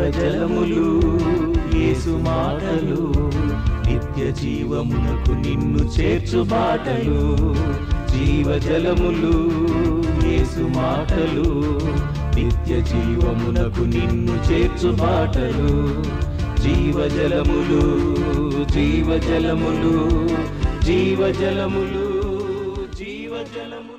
జీవజలములు యేసు మాటలు నిత్య జీవమునకు నిన్ను చేర్చు బాటలు జీవజలములు యేసు మాటలు నిత్య జీవమునకు నిన్ను చేర్చు బాటలు జీవజలములు జీవజలములు జీవజలములు జీవజలములు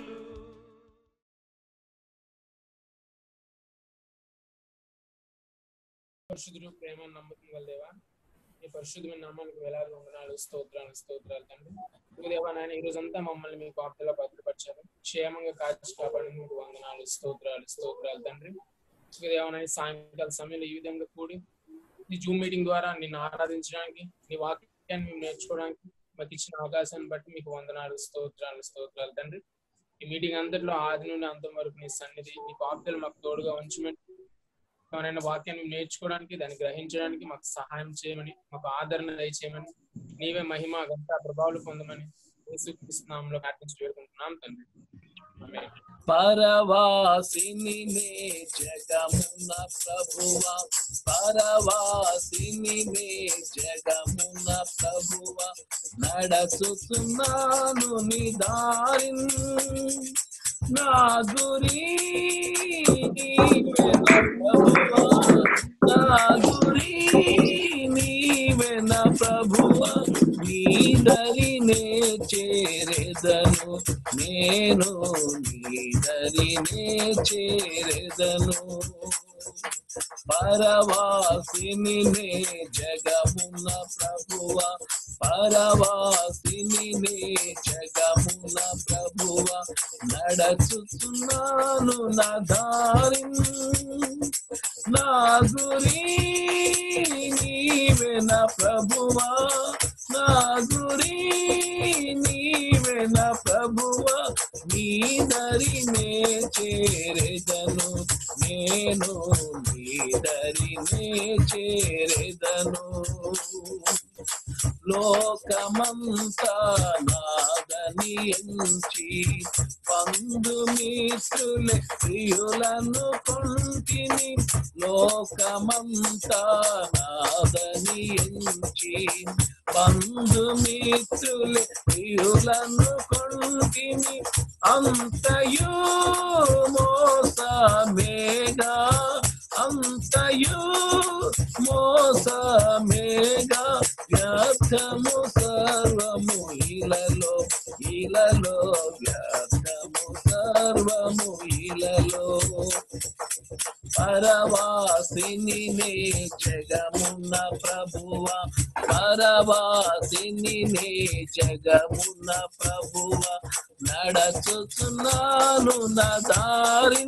పరిశుద్ధుడు ప్రేమ నమ్మకం గల దేవా ఈ పరిశుద్ధమైన నామానికి వేలాది వందనాలు స్తోత్రాలు స్తోత్రాలు తండ్రి ఇదిగో దేవా నాయన ఈ రోజంతా మమ్మల్ని మీ పాపలో భద్రపరిచారు క్షేమంగా కాచి కాపాడి మీకు వందనాలు స్తోత్రాలు స్తోత్రాలు తండ్రి ఇదిగో దేవా నాయన సాయంకాల సమయంలో ఈ విధంగా కూడి ఈ జూమ్ మీటింగ్ ద్వారా నిన్ను ఆరాధించడానికి నీ వాక్యాన్ని మేము నేర్చుకోవడానికి మాకు ఇచ్చిన అవకాశాన్ని బట్టి మీకు వందనాలు స్తోత్రాలు స్తోత్రాలు తండ్రి ఈ మీటింగ్ అంతట్లో ఆది నుండి అంతం వరకు నీ సన్నిధి నీ పాపలు మాకు తోడుగా ఉంచమని ఎవరైనా వాక్యాన్ని నేర్చుకోవడానికి దాన్ని గ్రహించడానికి మాకు సహాయం చేయమని మాకు ఆదరణ దయచేయమని నీవే మహిమ గంట ప్రభావాలు పొందమని యేసుక్రీస్తునామంలో ప్రార్థించి వేడుకుంటున్నాం తండ్రి ఆమేన్. పరవాసిని నే జగమున ప్రభువ పరవాసిని నే జగమున ప్రభువ నడచుతున్నాను నీ దారిన్ నా గురి నీవెన ప్రభువ నా గురి నీవెన ప్రభువ నీ దరినే చేరెదను నేను నీ దరినే చేరెదను పరవాసిని నే జగమున ప్రభువ పరవాసిని నే జగమున ప్రభువ నడచుతున్నాను నా దారి నా గురి నీవే నా ప్రభువా నా గురి నీవే నా ప్రభువా నీ దరినే చేరెదను నేను నీ దరినే చేరెదను లోకమంతా నాదని ఎంచి పందు మిత్రులే ప్రియులను కొంటిని లోకమంతా నాదని ఎంచి బంధు మిత్రులే ప్రియులను కొంటిని అంతయు మోసమేగా అంతయు మోసమేగా వ్యర్థము సర్వము ఇలలో ఇలలో వ్యర్థము సర్వము ఇలలో పరవాసిని నే జగమున్న ప్రభువ పరవాసిని నే జగమున్న ప్రభువ నడచుతున్నాను నా దారి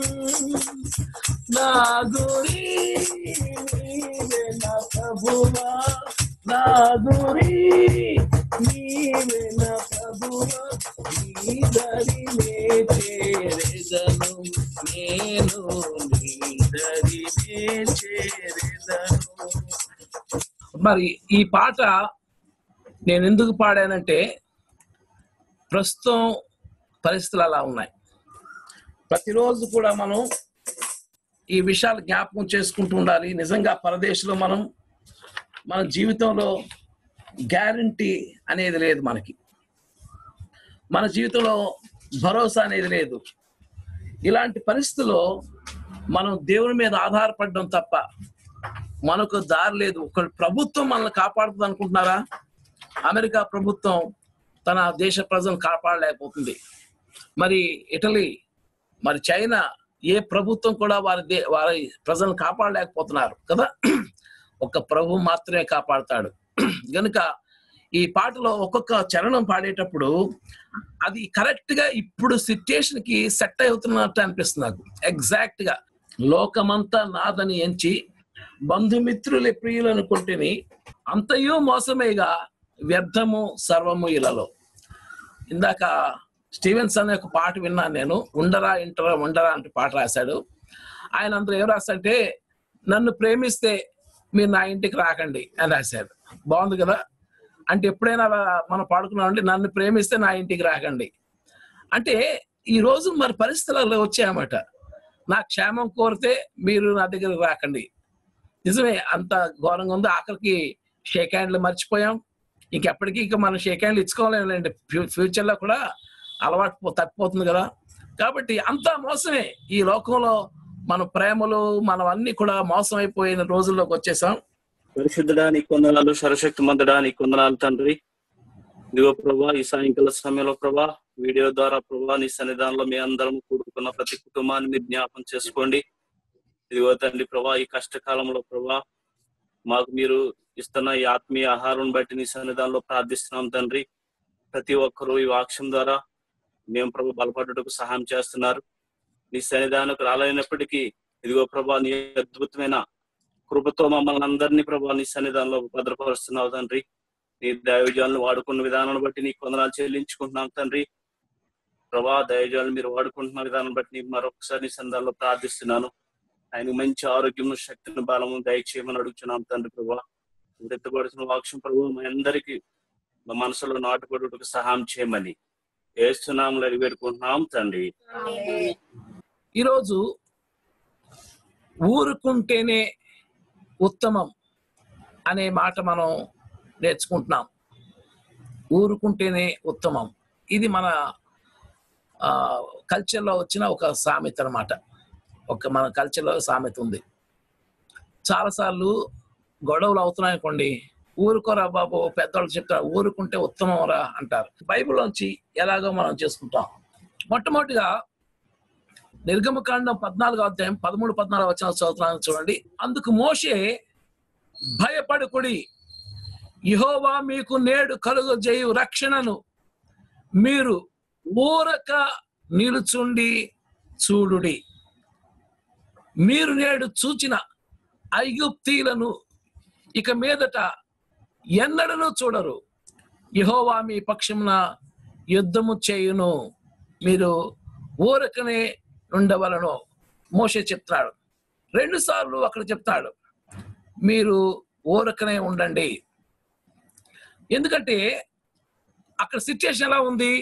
నా గురి నీవే నా ప్రభువా నా గురి నీవే నా ప్రభువా నీ దరినే చేరెదను నేను నీ దరినే చేరెదను మరి ఈ పాట నేను ఎందుకు పాడానంటే ప్రస్తుతం పరిస్థితులు అలా ఉన్నాయి ప్రతిరోజు కూడా మనం ఈ విషయాలు జ్ఞాపకం చేసుకుంటూ ఉండాలి నిజంగా పరదేశంలో మనం మన జీవితంలో గ్యారంటీ అనేది లేదు మనకి మన జీవితంలో భరోసా అనేది లేదు ఇలాంటి పరిస్థితుల్లో మనం దేవుని మీద ఆధారపడడం తప్ప మనకు దారి లేదు ఒక ప్రభుత్వం మనల్ని కాపాడుతుంది అనుకుంటున్నారా అమెరికా ప్రభుత్వం తన దేశ ప్రజలను కాపాడలేకపోతుంది మరి ఇటలీ మరి చైనా ఏ ప్రభుత్వం కూడా వారి దే వారి ప్రజలను కాపాడలేకపోతున్నారు కదా ఒక ప్రభు మాత్రమే కాపాడుతాడు గనుక ఈ పాటలో ఒక్కొక్క చరణం పాడేటప్పుడు అది కరెక్ట్ గా ఇప్పుడు సిచ్యుయేషన్ కి సెట్ అవుతున్నట్టు అనిపిస్తుంది నాకు ఎగ్జాక్ట్ గా లోకమంతా నాదని ఎంచి బంధుమిత్రుల ప్రియులను కొట్టిని అంతయు మోసమేగా వ్యర్థము సర్వము ఇలలో ఇందాక స్టీవెన్స్ అనే ఒక పాట విన్నాను నేను ఉండరా ఇంటరా ఉండరా అంటే పాట రాశాడు ఆయన అందరూ ఏం రాశాడంటే నన్ను ప్రేమిస్తే మీరు నా ఇంటికి రాకండి అని రాశాడు బాగుంది కదా అంటే ఎప్పుడైనా అలా మనం పాడుకున్నామంటే నన్ను ప్రేమిస్తే నా ఇంటికి రాకండి అంటే ఈ రోజు మరి పరిస్థితులు అలా వచ్చాయన్నమాట నా క్షేమం కోరితే మీరు నా దగ్గరికి రాకండి నిజమే అంత ఘోరంగా ఉంది ఆఖరికి షేక్ హ్యాండ్లు మర్చిపోయాం ఇంకెప్పటికీ ఇక మనం షేక్ హ్యాండ్లు ఇచ్చుకోలేండి ఫ్యూచర్ లో కూడా అలవాటు పో- తప్పిపోతుంది కదా కాబట్టి అంతా మోసమే ఈ లోకంలో మన ప్రేమలు మనం అన్ని కూడా మోసం అయిపోయిన రోజుల్లోకి వచ్చేసాం పరిశుద్ధుడా నీ కొందనాలు సరశక్తి మందుడా నీ కొందనాలు తండ్రి ఇదిగో ప్రభా ఈ సాయంకాల సమయంలో ప్రభా వీడియో ద్వారా ప్రభా నీ సన్నిధానంలో మీ అందరం కూడుకున్న ప్రతి కుటుంబాన్ని మీరు జ్ఞాపం చేసుకోండి ఇదిగో తండ్రి ప్రభా ఈ కష్టకాలంలో ప్రభా మాకు మీరు ఇస్తున్న ఈ ఆత్మీయ ఆహారం బట్టి నీ సన్నిధానంలో ప్రార్థిస్తున్నాం తండ్రి ప్రతి ఒక్కరూ ఈ వాక్యం ద్వారా మేము ప్రభు బలపడుటకు సహాయం చేస్తున్నారు నీ సన్నిధానకు రాలేనప్పటికీ ఇదిగో ప్రభా నీ అద్భుతమైన కృపతో మమ్మల్ని అందరినీ ప్రభా నీ సన్నిధానంలో భద్రపరుస్తున్నావు తండ్రి నీ దైవజాలను వాడుకున్న విధానాన్ని బట్టి నీకు కొందనాలు చెల్లించుకుంటున్నాం తండ్రి ప్రభా దైవజాలను మీరు వాడుకుంటున్న విధానం బట్టి నీకు మరొకసారి నీ సన్నిధానంలో ప్రార్థిస్తున్నాను ఆయన మంచి ఆరోగ్యం శక్తిని బలము దయచేయమని అడుగుతున్నాం తండ్రి ప్రభా ఎత్తబడుతున్న వాక్యం ప్రభు మా అందరికీ మా మనసులో నాటుబడుటకు సహాయం చేయమని ఏస్తున్నాములు అడిగి పెట్టుకుంటున్నాం తండ్రి ఈరోజు ఊరుకుంటేనే ఉత్తమం అనే మాట మనం నేర్చుకుంటున్నాం ఊరుకుంటేనే ఉత్తమం ఇది మన కల్చర్లో వచ్చిన ఒక సామెత అన్నమాట ఒక మన కల్చర్లో సామెత ఉంది చాలాసార్లు గొడవలు అవుతున్నాయి అనుకోండి ఊరుకోరా బాబు పెద్దవాళ్ళు చెప్తారు ఊరుకుంటే ఉత్తమం రా అంటారు బైబిల్లోంచి ఎలాగో మనం చేసుకుంటాం మొట్టమొదటిగా నిర్గమకాండం పద్నాలుగు అధ్యాయం పదమూడు పద్నాలుగు వచ్చిన చదువుతున్నాను చూడండి అందుకు మోషే భయపడుకుడి యహోవా మీకు నేడు కలుగు చేయు రక్షణను మీరు ఊరక నిలుచుండి చూడుడి మీరు నేడు చూచిన ఐగుప్తీలను ఇక మీదట ఎన్నడను చూడరు యహోవా మీ పక్షమున యుద్ధము చేయును మీరు ఊరకనే ఉండవలను మోషే చెప్తాడు రెండు సార్లు అక్కడ చెప్తాడు మీరు ఊరకనే ఉండండి ఎందుకంటే అక్కడ సిచ్యుయేషన్ ఎలా ఉంది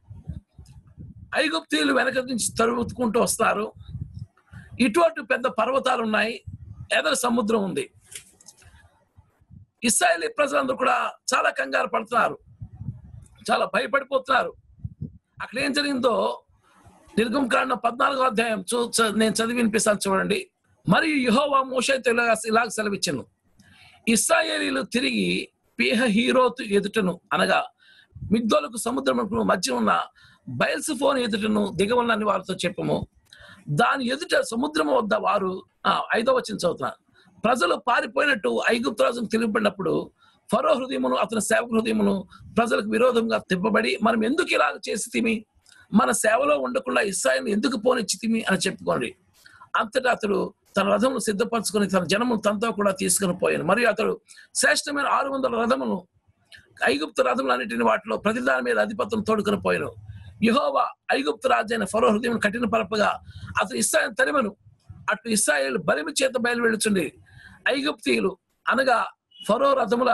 ఐగుప్తీయులు వెనక నుంచి తరుముకుంటూ వస్తారు ఇటువంటి పెద్ద పర్వతాలు ఉన్నాయి ఎదర సముద్రం ఉంది ఇస్రాయేలీ ప్రజలందరూ కూడా చాలా కంగారు పడుతున్నారు చాలా భయపడిపోతున్నారు అక్కడ ఏం జరిగిందో నిర్గం కాండం పద్నాలుగో అధ్యాయం చూ చ- నేను చదివి వినిపిస్తాను చూడండి మరియు యహోవా మోషైతో ఇలాగ ఇలాగ సెలవిచ్చను ఇస్రాయేలీలు తిరిగి పీహ హీరోతు ఎదుటను అనగా మిగ్దోలకు సముద్రమునకు మధ్య ఉన్న బయల్సిఫోన్ ఎదుటను దిగవలని వారితో చెప్పము దాని ఎదుట సముద్రము వద్ద వారు ఆ, ఐదవ వచ్చిన చదువుతున్నారు ప్రజలు పారిపోయినట్టు ఐగుప్తు రాజును తెలియబడినప్పుడు ఫరో హృదయమును అతని సేవక హృదయమును ప్రజలకు విరోధంగా తిప్పబడి మనం ఎందుకు ఇలాగ చేసి తిమి మన సేవలో ఉండకుండా ఇస్రాయల్ ఎందుకు పోనిచ్చి తిమి అని చెప్పుకోండి అంతటా అతడు తన రథమును సిద్ధపరచుకొని తన జనమును తనతో కూడా తీసుకుని పోయాను మరియు అతడు శ్రేష్టమైన ఆరు వందల రథమును ఐగుప్తు రథములన్నిటిని వాటిలో ప్రతి దాని మీద అధిపత్యం తోడుకొని పోయాను యహోవా ఐగుప్తు రాజైన ఫరో హృదయం కఠిన పరపగా అతను ఇస్రాయల్ తరిమను అటు ఇస్రాయేల్ బలిమి చేత బయలు వెళ్ళుచుండి ఐగుప్తీయులు అనగా ఫరో రథముల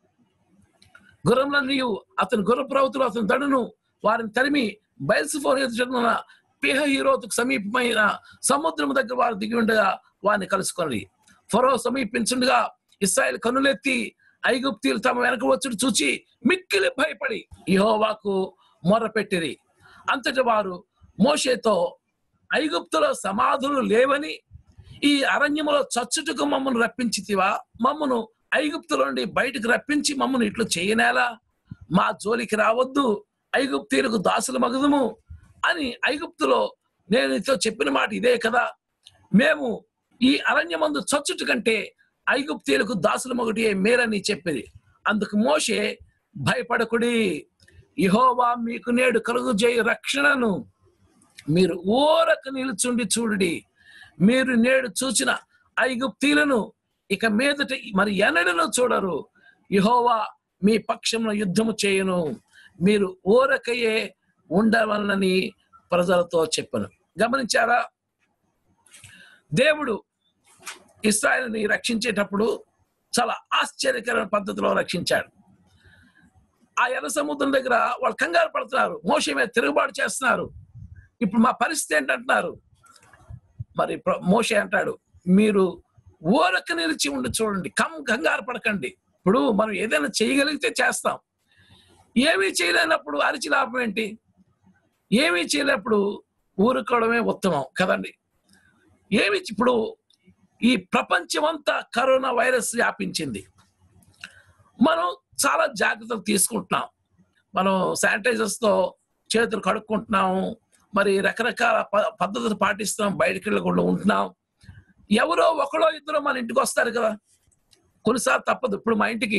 గుర్రములన్నీ అతని గుర్రపు రౌతులు అతని దడును వారిని తరిమి బయల్సిఫోన్ ఎదుట పిహ హీరోతుకు సమీపమైన సముద్రం దగ్గర వారు దిగి ఉండగా వారిని కలుసుకొని ఫరో సమీపించుండగా ఇస్రాయేల్ కనులెత్తి ఐగుప్తీయులు తమ వెనక వచ్చుడు చూచి మిక్కిలి భయపడి యెహోవాకు మొరపెట్టిరి అంతటి వారు మోషేతో ఐగుప్తులో సమాధులు లేవని ఈ అరణ్యములో చచ్చుటకు మమ్మను రప్పించితివా మమ్మను ఐగుప్తుల నుండి బయటకు రప్పించి మమ్మను ఇట్లు చేయనేలా మా జోలికి రావద్దు ఐగుప్తీయులకు దాసులు మగదుము అని ఐగుప్తులో నేను నీతో చెప్పిన మాట ఇదే కదా మేము ఈ అరణ్యమందు చచ్చుట కంటే ఐగుప్తీయులకు దాసులు మొగటి మేరని చెప్పింది అందుకు మోషే భయపడకుడి యెహోవా మీకు నేడు కలుగు చేయ రక్షణను మీరు ఊరక నిలుచుండి చూడుడి మీరు నేడు చూచిన ఐగుప్తీలను ఇక మీదట మరి ఎన్నడను చూడరు యెహోవా మీ పక్షంలో యుద్ధము చేయను మీరు ఊరకయే ఉండవలనని ప్రజలతో చెప్పను గమనించారా దేవుడు ఇస్రాయల్ని రక్షించేటప్పుడు చాలా ఆశ్చర్యకరమైన పద్ధతిలో రక్షించాడు ఆ ఎర్ర సముద్రం దగ్గర వాళ్ళు కంగారు పడుతున్నారు మోస మీద తిరుగుబాటు చేస్తున్నారు ఇప్పుడు మా పరిస్థితి ఏంటంటున్నారు మరి ప్ర- మోషే అంటాడు మీరు ఊరక నిలిచి ఉండి చూడండి కమ్ కంగారు పడకండి ఇప్పుడు మనం ఏదైనా చేయగలిగితే చేస్తాం ఏమీ చేయలేనప్పుడు అరిచి లాభం ఏంటి ఏమీ చేయలేనప్పుడు ఊరుకోవడమే ఉత్తమం కదండి ఏమి ఇప్పుడు ఈ ప్రపంచం అంతా కరోనా వైరస్ వ్యాపించింది మనం చాలా జాగ్రత్తలు తీసుకుంటున్నాం మనం శానిటైజర్స్ తో చేతులు కడుక్కుంటున్నాము మరి రకరకాల ప- పద్ధతులు పాటిస్తున్నాం బయటికి వెళ్ళకుండా ఉంటున్నాం ఎవరో ఒకడో ఇద్దరు మన ఇంటికి వస్తారు కదా కొన్నిసార్లు తప్పదు ఇప్పుడు మా ఇంటికి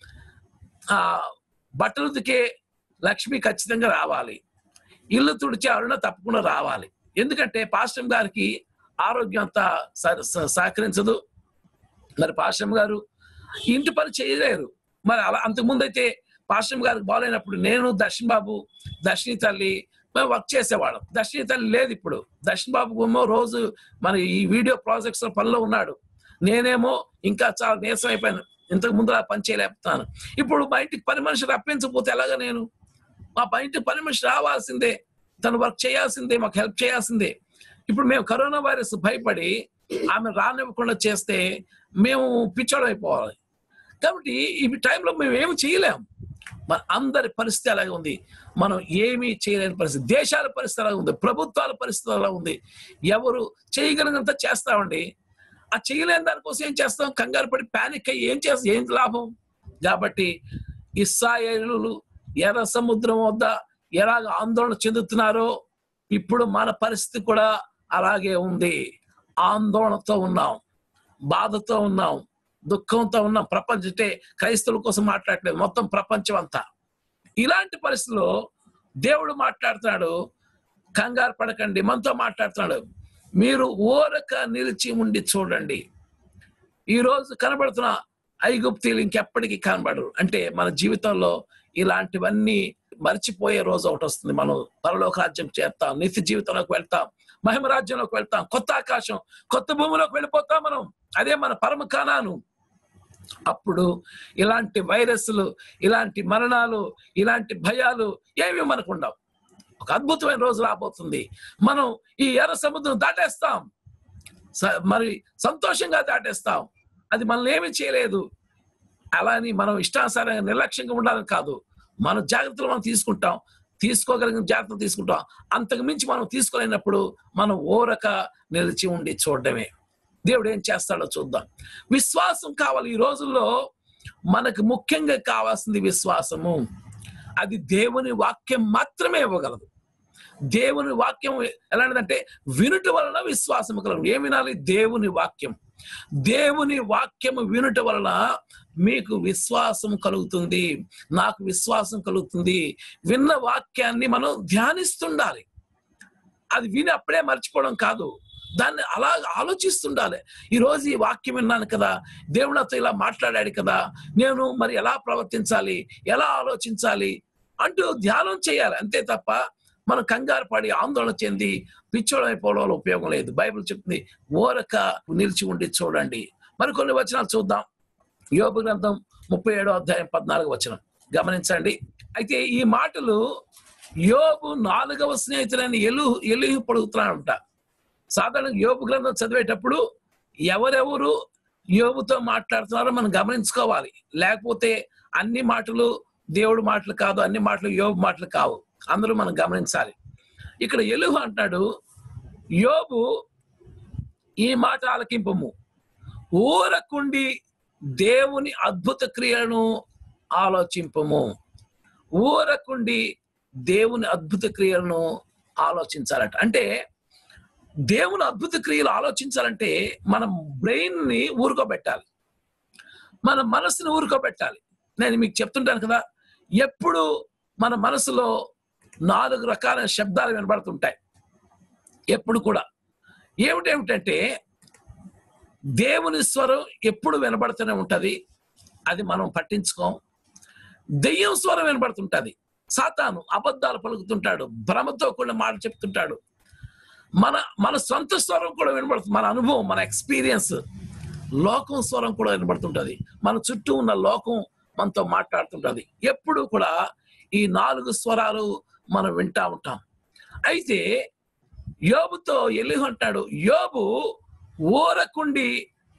ఆ బట్టలు ఉతికే లక్ష్మి ఖచ్చితంగా రావాలి ఇల్లు తుడిచే అరుణ తప్పకుండా రావాలి ఎందుకంటే పాస్టమ్ గారికి ఆరోగ్యం అంతా సహ- సహ- సహకరించదు మరి పాస్టమ్ గారు ఇంటి పని చేయలేరు మరి అలా అంతకుముందు అయితే పాస్టమ్ గారికి బాగాలేనప్పుడు నేను దర్శన్ బాబు దర్శిని తల్లి మేము వర్క్ చేసేవాళ్ళం దర్శిని తల్లి లేదు ఇప్పుడు దర్శన్ బాబు ఏమో రోజు మన ఈ వీడియో ప్రాజెక్ట్స్ లో పనిలో ఉన్నాడు నేనేమో ఇంకా చాలా నీరసం అయిపోయాను ఇంతకు ముందు ఆ పని చేయలేకపోతాను ఇప్పుడు మా ఇంటికి పని మనిషి రప్పించకపోతే ఎలాగా నేను మా ప- ఇంటికి పని మనిషి రావాల్సిందే తను వర్క్ చేయాల్సిందే మాకు హెల్ప్ చేయాల్సిందే ఇప్పుడు మేము కరోనా వైరస్ భయపడి ఆమె రానివ్వకుండా చేస్తే మేము పిచ్చోడం అయిపోవాలి కాబట్టి ఈ టైంలో మేము ఏమి చేయలేం మన అందరి పరిస్థితి అలాగే ఉంది మనం ఏమీ చేయలేని పరిస్థితి దేశాల పరిస్థితి అలాగే ఉంది ప్రభుత్వాల పరిస్థితి అలా ఉంది ఎవరు చేయగలిగినంత చేస్తామండి ఆ చేయలేని దానికోసం ఏం చేస్తాం కంగారు పడి ప్యానిక్ అయ్యి ఏం చేస్తాం ఏం లాభం కాబట్టి ఇస్రాయేలు ఎర్ర సముద్రం వద్ద ఎలాగ ఆందోళన చెందుతున్నారో ఇప్పుడు మన పరిస్థితి కూడా అలాగే ఉంది ఆందోళనతో ఉన్నాం బాధతో ఉన్నాం దుఃఖంతో ఉన్నాం ప్రపంచం అంటే క్రైస్తవుల కోసం మాట్లాడలేదు మొత్తం ప్రపంచం అంతా ఇలాంటి పరిస్థితిలో దేవుడు మాట్లాడుతున్నాడు కంగారు పడకండి మనతో మాట్లాడుతున్నాడు మీరు ఓరక నిలిచి ఉండి చూడండి ఈ రోజు కనబడుతున్న ఐగుప్తీలు ఇంకెప్పటికీ కనబడరు అంటే మన జీవితంలో ఇలాంటివన్నీ మర్చిపోయే రోజు ఒకటి వస్తుంది మనం పరలోక రాజ్యం చేస్తాం నిత్య జీవితంలోకి వెళ్తాం మహిమ రాజ్యంలోకి వెళ్తాం కొత్త ఆకాశం కొత్త భూమిలోకి వెళ్ళిపోతాం మనం అదే మన పరమ కానాను అప్పుడు ఇలాంటి వైరస్లు ఇలాంటి మరణాలు ఇలాంటి భయాలు ఏమి మనకు ఉండవు ఒక అద్భుతమైన రోజు రాబోతుంది మనం ఈ ఎర్ర సముద్రం దాటేస్తాం స- మరి సంతోషంగా దాటేస్తాం అది మనల్ని ఏమీ చేయలేదు అలా అని మనం ఇష్టానుసారంగా నిర్లక్ష్యంగా ఉండాలని కాదు మన జాగ్రత్తలు మనం తీసుకుంటాం తీసుకోగలిగిన జాగ్రత్తలు తీసుకుంటాం అంతకు మించి మనం తీసుకోలేనప్పుడు మనం ఓరక నిలిచి ఉండి చూడడమే దేవుడు ఏం చేస్తాడో చూద్దాం విశ్వాసం కావాలి ఈ రోజుల్లో మనకు ముఖ్యంగా కావాల్సింది విశ్వాసము అది దేవుని వాక్యం మాత్రమే ఇవ్వగలదు దేవుని వాక్యం ఎలాంటిదంటే వినుట వలన విశ్వాసం కలదు ఏం వినాలి దేవుని వాక్యం దేవుని వాక్యము వినుట వలన మీకు విశ్వాసం కలుగుతుంది నాకు విశ్వాసం కలుగుతుంది విన్న వాక్యాన్ని మనం ధ్యానిస్తుండాలి అది విని అప్పుడే మర్చిపోవడం కాదు దాన్ని అలా ఆలోచిస్తుండాలి ఈ రోజు ఈ వాక్యం విన్నాను కదా దేవుడు నాతో ఇలా మాట్లాడాడు కదా నేను మరి ఎలా ప్రవర్తించాలి ఎలా ఆలోచించాలి అంటూ ధ్యానం చేయాలి అంతే తప్ప మనం కంగారు పడి ఆందోళన చెంది పిచ్చోళం అయిపోవడం వల్ల ఉపయోగం లేదు బైబిల్ చెప్తుంది ఓరక నిలిచి ఉండి చూడండి మరి కొన్ని వచనాలు చూద్దాం యోబు గ్రంథం ముప్పై ఏడో అధ్యాయం పద్నాలుగు వచనం గమనించండి అయితే ఈ మాటలు యోబు నాలుగవ స్నేహితుడైన ఎలు ఎలుహు పడుగుతున్నాడంట సాధారణంగా యోబు గ్రంథం చదివేటప్పుడు ఎవరెవరు యోబుతో మాట్లాడుతున్నారో మనం గమనించుకోవాలి లేకపోతే అన్ని మాటలు దేవుడు మాటలు కాదు అన్ని మాటలు యోబు మాటలు కావు అందరూ మనం గమనించాలి ఇక్కడ ఎలుహు అంటాడు యోబు ఈ మాట ఆలకింపము ఊరకుండి దేవుని అద్భుత క్రియలను ఆలోచింపము ఊరకుండి దేవుని అద్భుత క్రియలను ఆలోచించాలట అంటే దేవుని అద్భుత క్రియలు ఆలోచించాలంటే మనం బ్రెయిన్ ని ఊరుకోబెట్టాలి మన మనసుని ఊరుకోబెట్టాలి నేను మీకు చెప్తుంటాను కదా ఎప్పుడు మన మనసులో నాలుగు రకాల శబ్దాలు వినబడుతుంటాయి ఎప్పుడు కూడా ఏమిటేమిటంటే దేవుని స్వరం ఎప్పుడు వినబడుతూనే ఉంటది అది మనం పట్టించుకోం దెయ్యం స్వరం వినబడుతుంటది సాతాను అబద్ధాలు పలుకుతుంటాడు భ్రమతో కూడా మాట చెప్తుంటాడు మన మన సొంత స్వరం కూడా వినబడుతుంది మన అనుభవం మన ఎక్స్పీరియన్స్ లోకం స్వరం కూడా వినబడుతుంటది మన చుట్టూ ఉన్న లోకం మనతో మాట్లాడుతుంటది ఎప్పుడు కూడా ఈ నాలుగు స్వరాలు మనం వింటా ఉంటాం అయితే యోబుతో ఎలిహు అంటాడు యోబు ఊరకుండి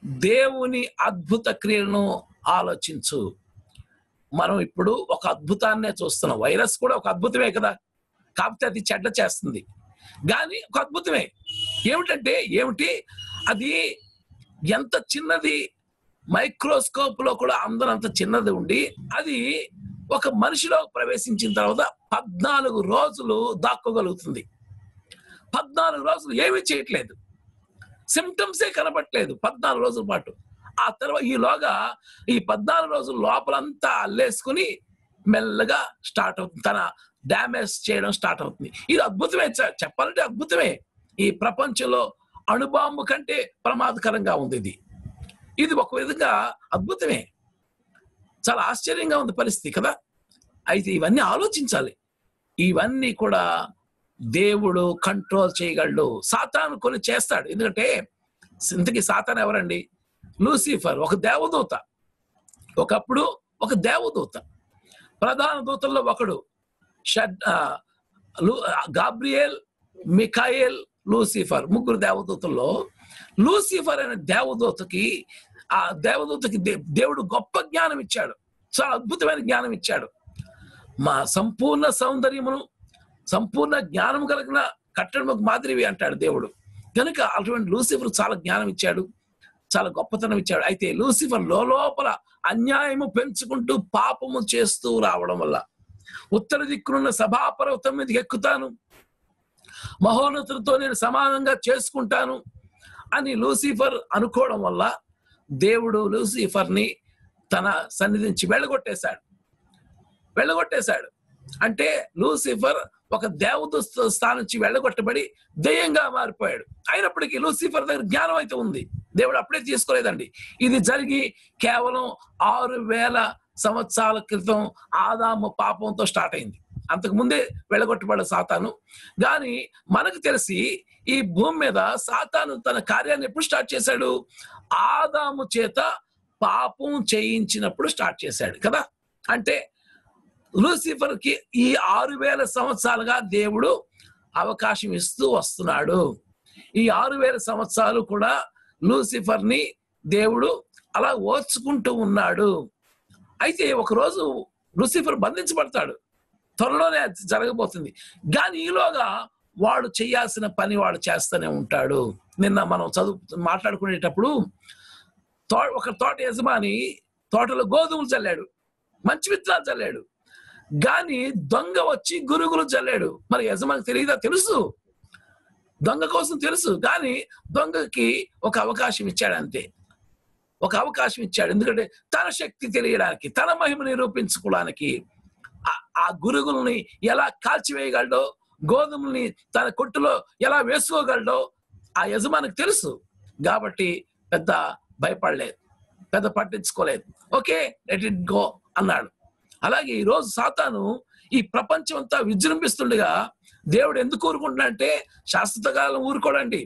దేవుని అద్భుత క్రియలను ఆలోచించు మనం ఇప్పుడు ఒక అద్భుతాన్నే చూస్తున్నాం వైరస్ కూడా ఒక అద్భుతమే కదా కాకపోతే అది చెడ్డ చేస్తుంది కానీ ఒక అద్భుతమే ఏమిటంటే ఏమిటి అది ఎంత చిన్నది మైక్రోస్కోప్ లో కూడా అందరంత చిన్నది ఉండి అది ఒక మనిషిలో ప్రవేశించిన తర్వాత పద్నాలుగు రోజులు దాక్కోగలుగుతుంది పద్నాలుగు రోజులు ఏమీ చేయట్లేదు సిమ్టమ్సే కనబట్లేదు పద్నాలుగు రోజుల పాటు ఆ తర్వాత ఈలోగా ఈ పద్నాలుగు రోజుల లోపలంతా అల్లేసుకుని మెల్లగా స్టార్ట్ అవుతుంది తన డ్యామేజ్ చేయడం స్టార్ట్ అవుతుంది ఇది అద్భుతమే చ- చెప్పాలంటే అద్భుతమే ఈ ప్రపంచంలో అణుబాంబు కంటే ప్రమాదకరంగా ఉంది ఇది ఇది ఒక విధంగా అద్భుతమే చాలా ఆశ్చర్యంగా ఉంది పరిస్థితి కదా అయితే ఇవన్నీ ఆలోచించాలి ఇవన్నీ కూడా దేవుడు కంట్రోల్ చేయగలడు సాతాను కొన్ని చేస్తాడు ఎందుకంటే ఇంతకీ సాతాన్ ఎవరండి లూసిఫర్ ఒక దేవదూత ఒకప్పుడు ఒక దేవదూత ప్రధాన దూతల్లో ఒకడు షడ్ ఆ, లు- గాబ్రియేల్ మిఖాయేల్ లూసిఫర్ ముగ్గురు దేవదూతల్లో లూసిఫర్ అనే దేవదూతకి ఆ దేవదూతకి దే- దేవుడు గొప్ప జ్ఞానం ఇచ్చాడు చాలా అద్భుతమైన జ్ఞానం ఇచ్చాడు మా సంపూర్ణ సౌందర్యమును సంపూర్ణ జ్ఞానం కలిగిన కట్టడముకు మాదిరివి అంటాడు దేవుడు కనుక అటువంటి లూసిఫర్ చాలా జ్ఞానం ఇచ్చాడు చాలా గొప్పతనం ఇచ్చాడు అయితే లూసిఫర్ లోపల అన్యాయము పెంచుకుంటూ పాపము చేస్తూ రావడం వల్ల ఉత్తర దిక్కునున్న సభాపర్వతం మీదకి ఎక్కుతాను మహోన్నతులతో నేను సమానంగా చేసుకుంటాను అని లూసిఫర్ అనుకోవడం వల్ల దేవుడు లూసిఫర్ని తన సన్నిధి నుంచి వెళ్ళగొట్టేశాడు వెళ్ళగొట్టేశాడు అంటే లూసిఫర్ ఒక దేవత స్థానం నుంచి వెళ్ళగొట్టబడి దెయ్యంగా మారిపోయాడు అయినప్పటికీ లూసిఫర్ దగ్గర జ్ఞానం అయితే ఉంది దేవుడు అప్పుడే తీసుకోలేదండి ఇది జరిగి కేవలం ఆరు వేల సంవత్సరాల క్రితం ఆదాము పాపంతో స్టార్ట్ అయింది అంతకు ముందే వెళ్ళగొట్టబడ్డ సాతాను కానీ మనకు తెలిసి ఈ భూమి మీద సాతాను తన కార్యాన్ని ఎప్పుడు స్టార్ట్ చేశాడు ఆదాము చేత పాపం చేయించినప్పుడు స్టార్ట్ చేశాడు కదా అంటే లూసిఫర్ కి ఈ ఆరు వేల సంవత్సరాలుగా దేవుడు అవకాశం ఇస్తూ వస్తున్నాడు ఈ ఆరు వేల సంవత్సరాలు కూడా లూసిఫర్ ని దేవుడు అలా ఓర్చుకుంటూ ఉన్నాడు అయితే ఒకరోజు లూసిఫర్ బంధించబడతాడు త్వరలోనే అది జరగబోతుంది కానీ ఈలోగా వాడు చేయాల్సిన పని వాడు చేస్తూనే ఉంటాడు నిన్న మనం చదువు మాట్లాడుకునేటప్పుడు తో ఒక తోట యజమాని తోటలో గోధుమలు చల్లాడు మంచి విత్తనాలు చల్లాడు గాని దొంగ వచ్చి గురుగులు చల్లాడు మరి యజమానికి తెలియదా తెలుసు దొంగ కోసం తెలుసు కానీ దొంగకి ఒక అవకాశం ఇచ్చాడు అంతే ఒక అవకాశం ఇచ్చాడు ఎందుకంటే తన శక్తి తెలియడానికి తన మహిమ నిరూపించుకోవడానికి ఆ- ఆ గురుగుల్ని ఎలా కాల్చివేయగలడో గోధుమల్ని తన కొట్టులో ఎలా వేసుకోగలడో ఆ యజమానికి తెలుసు కాబట్టి పెద్ద భయపడలేదు పెద్ద పట్టించుకోలేదు ఓకే లెట్ ఇట్ గో అన్నాడు అలాగే ఈ రోజు సాతాను ఈ ప్రపంచం అంతా విజృంభిస్తుండగా దేవుడు ఎందుకు ఊరుకుంటున్నాడంటే శాశ్వత కాలం ఊరుకోడండి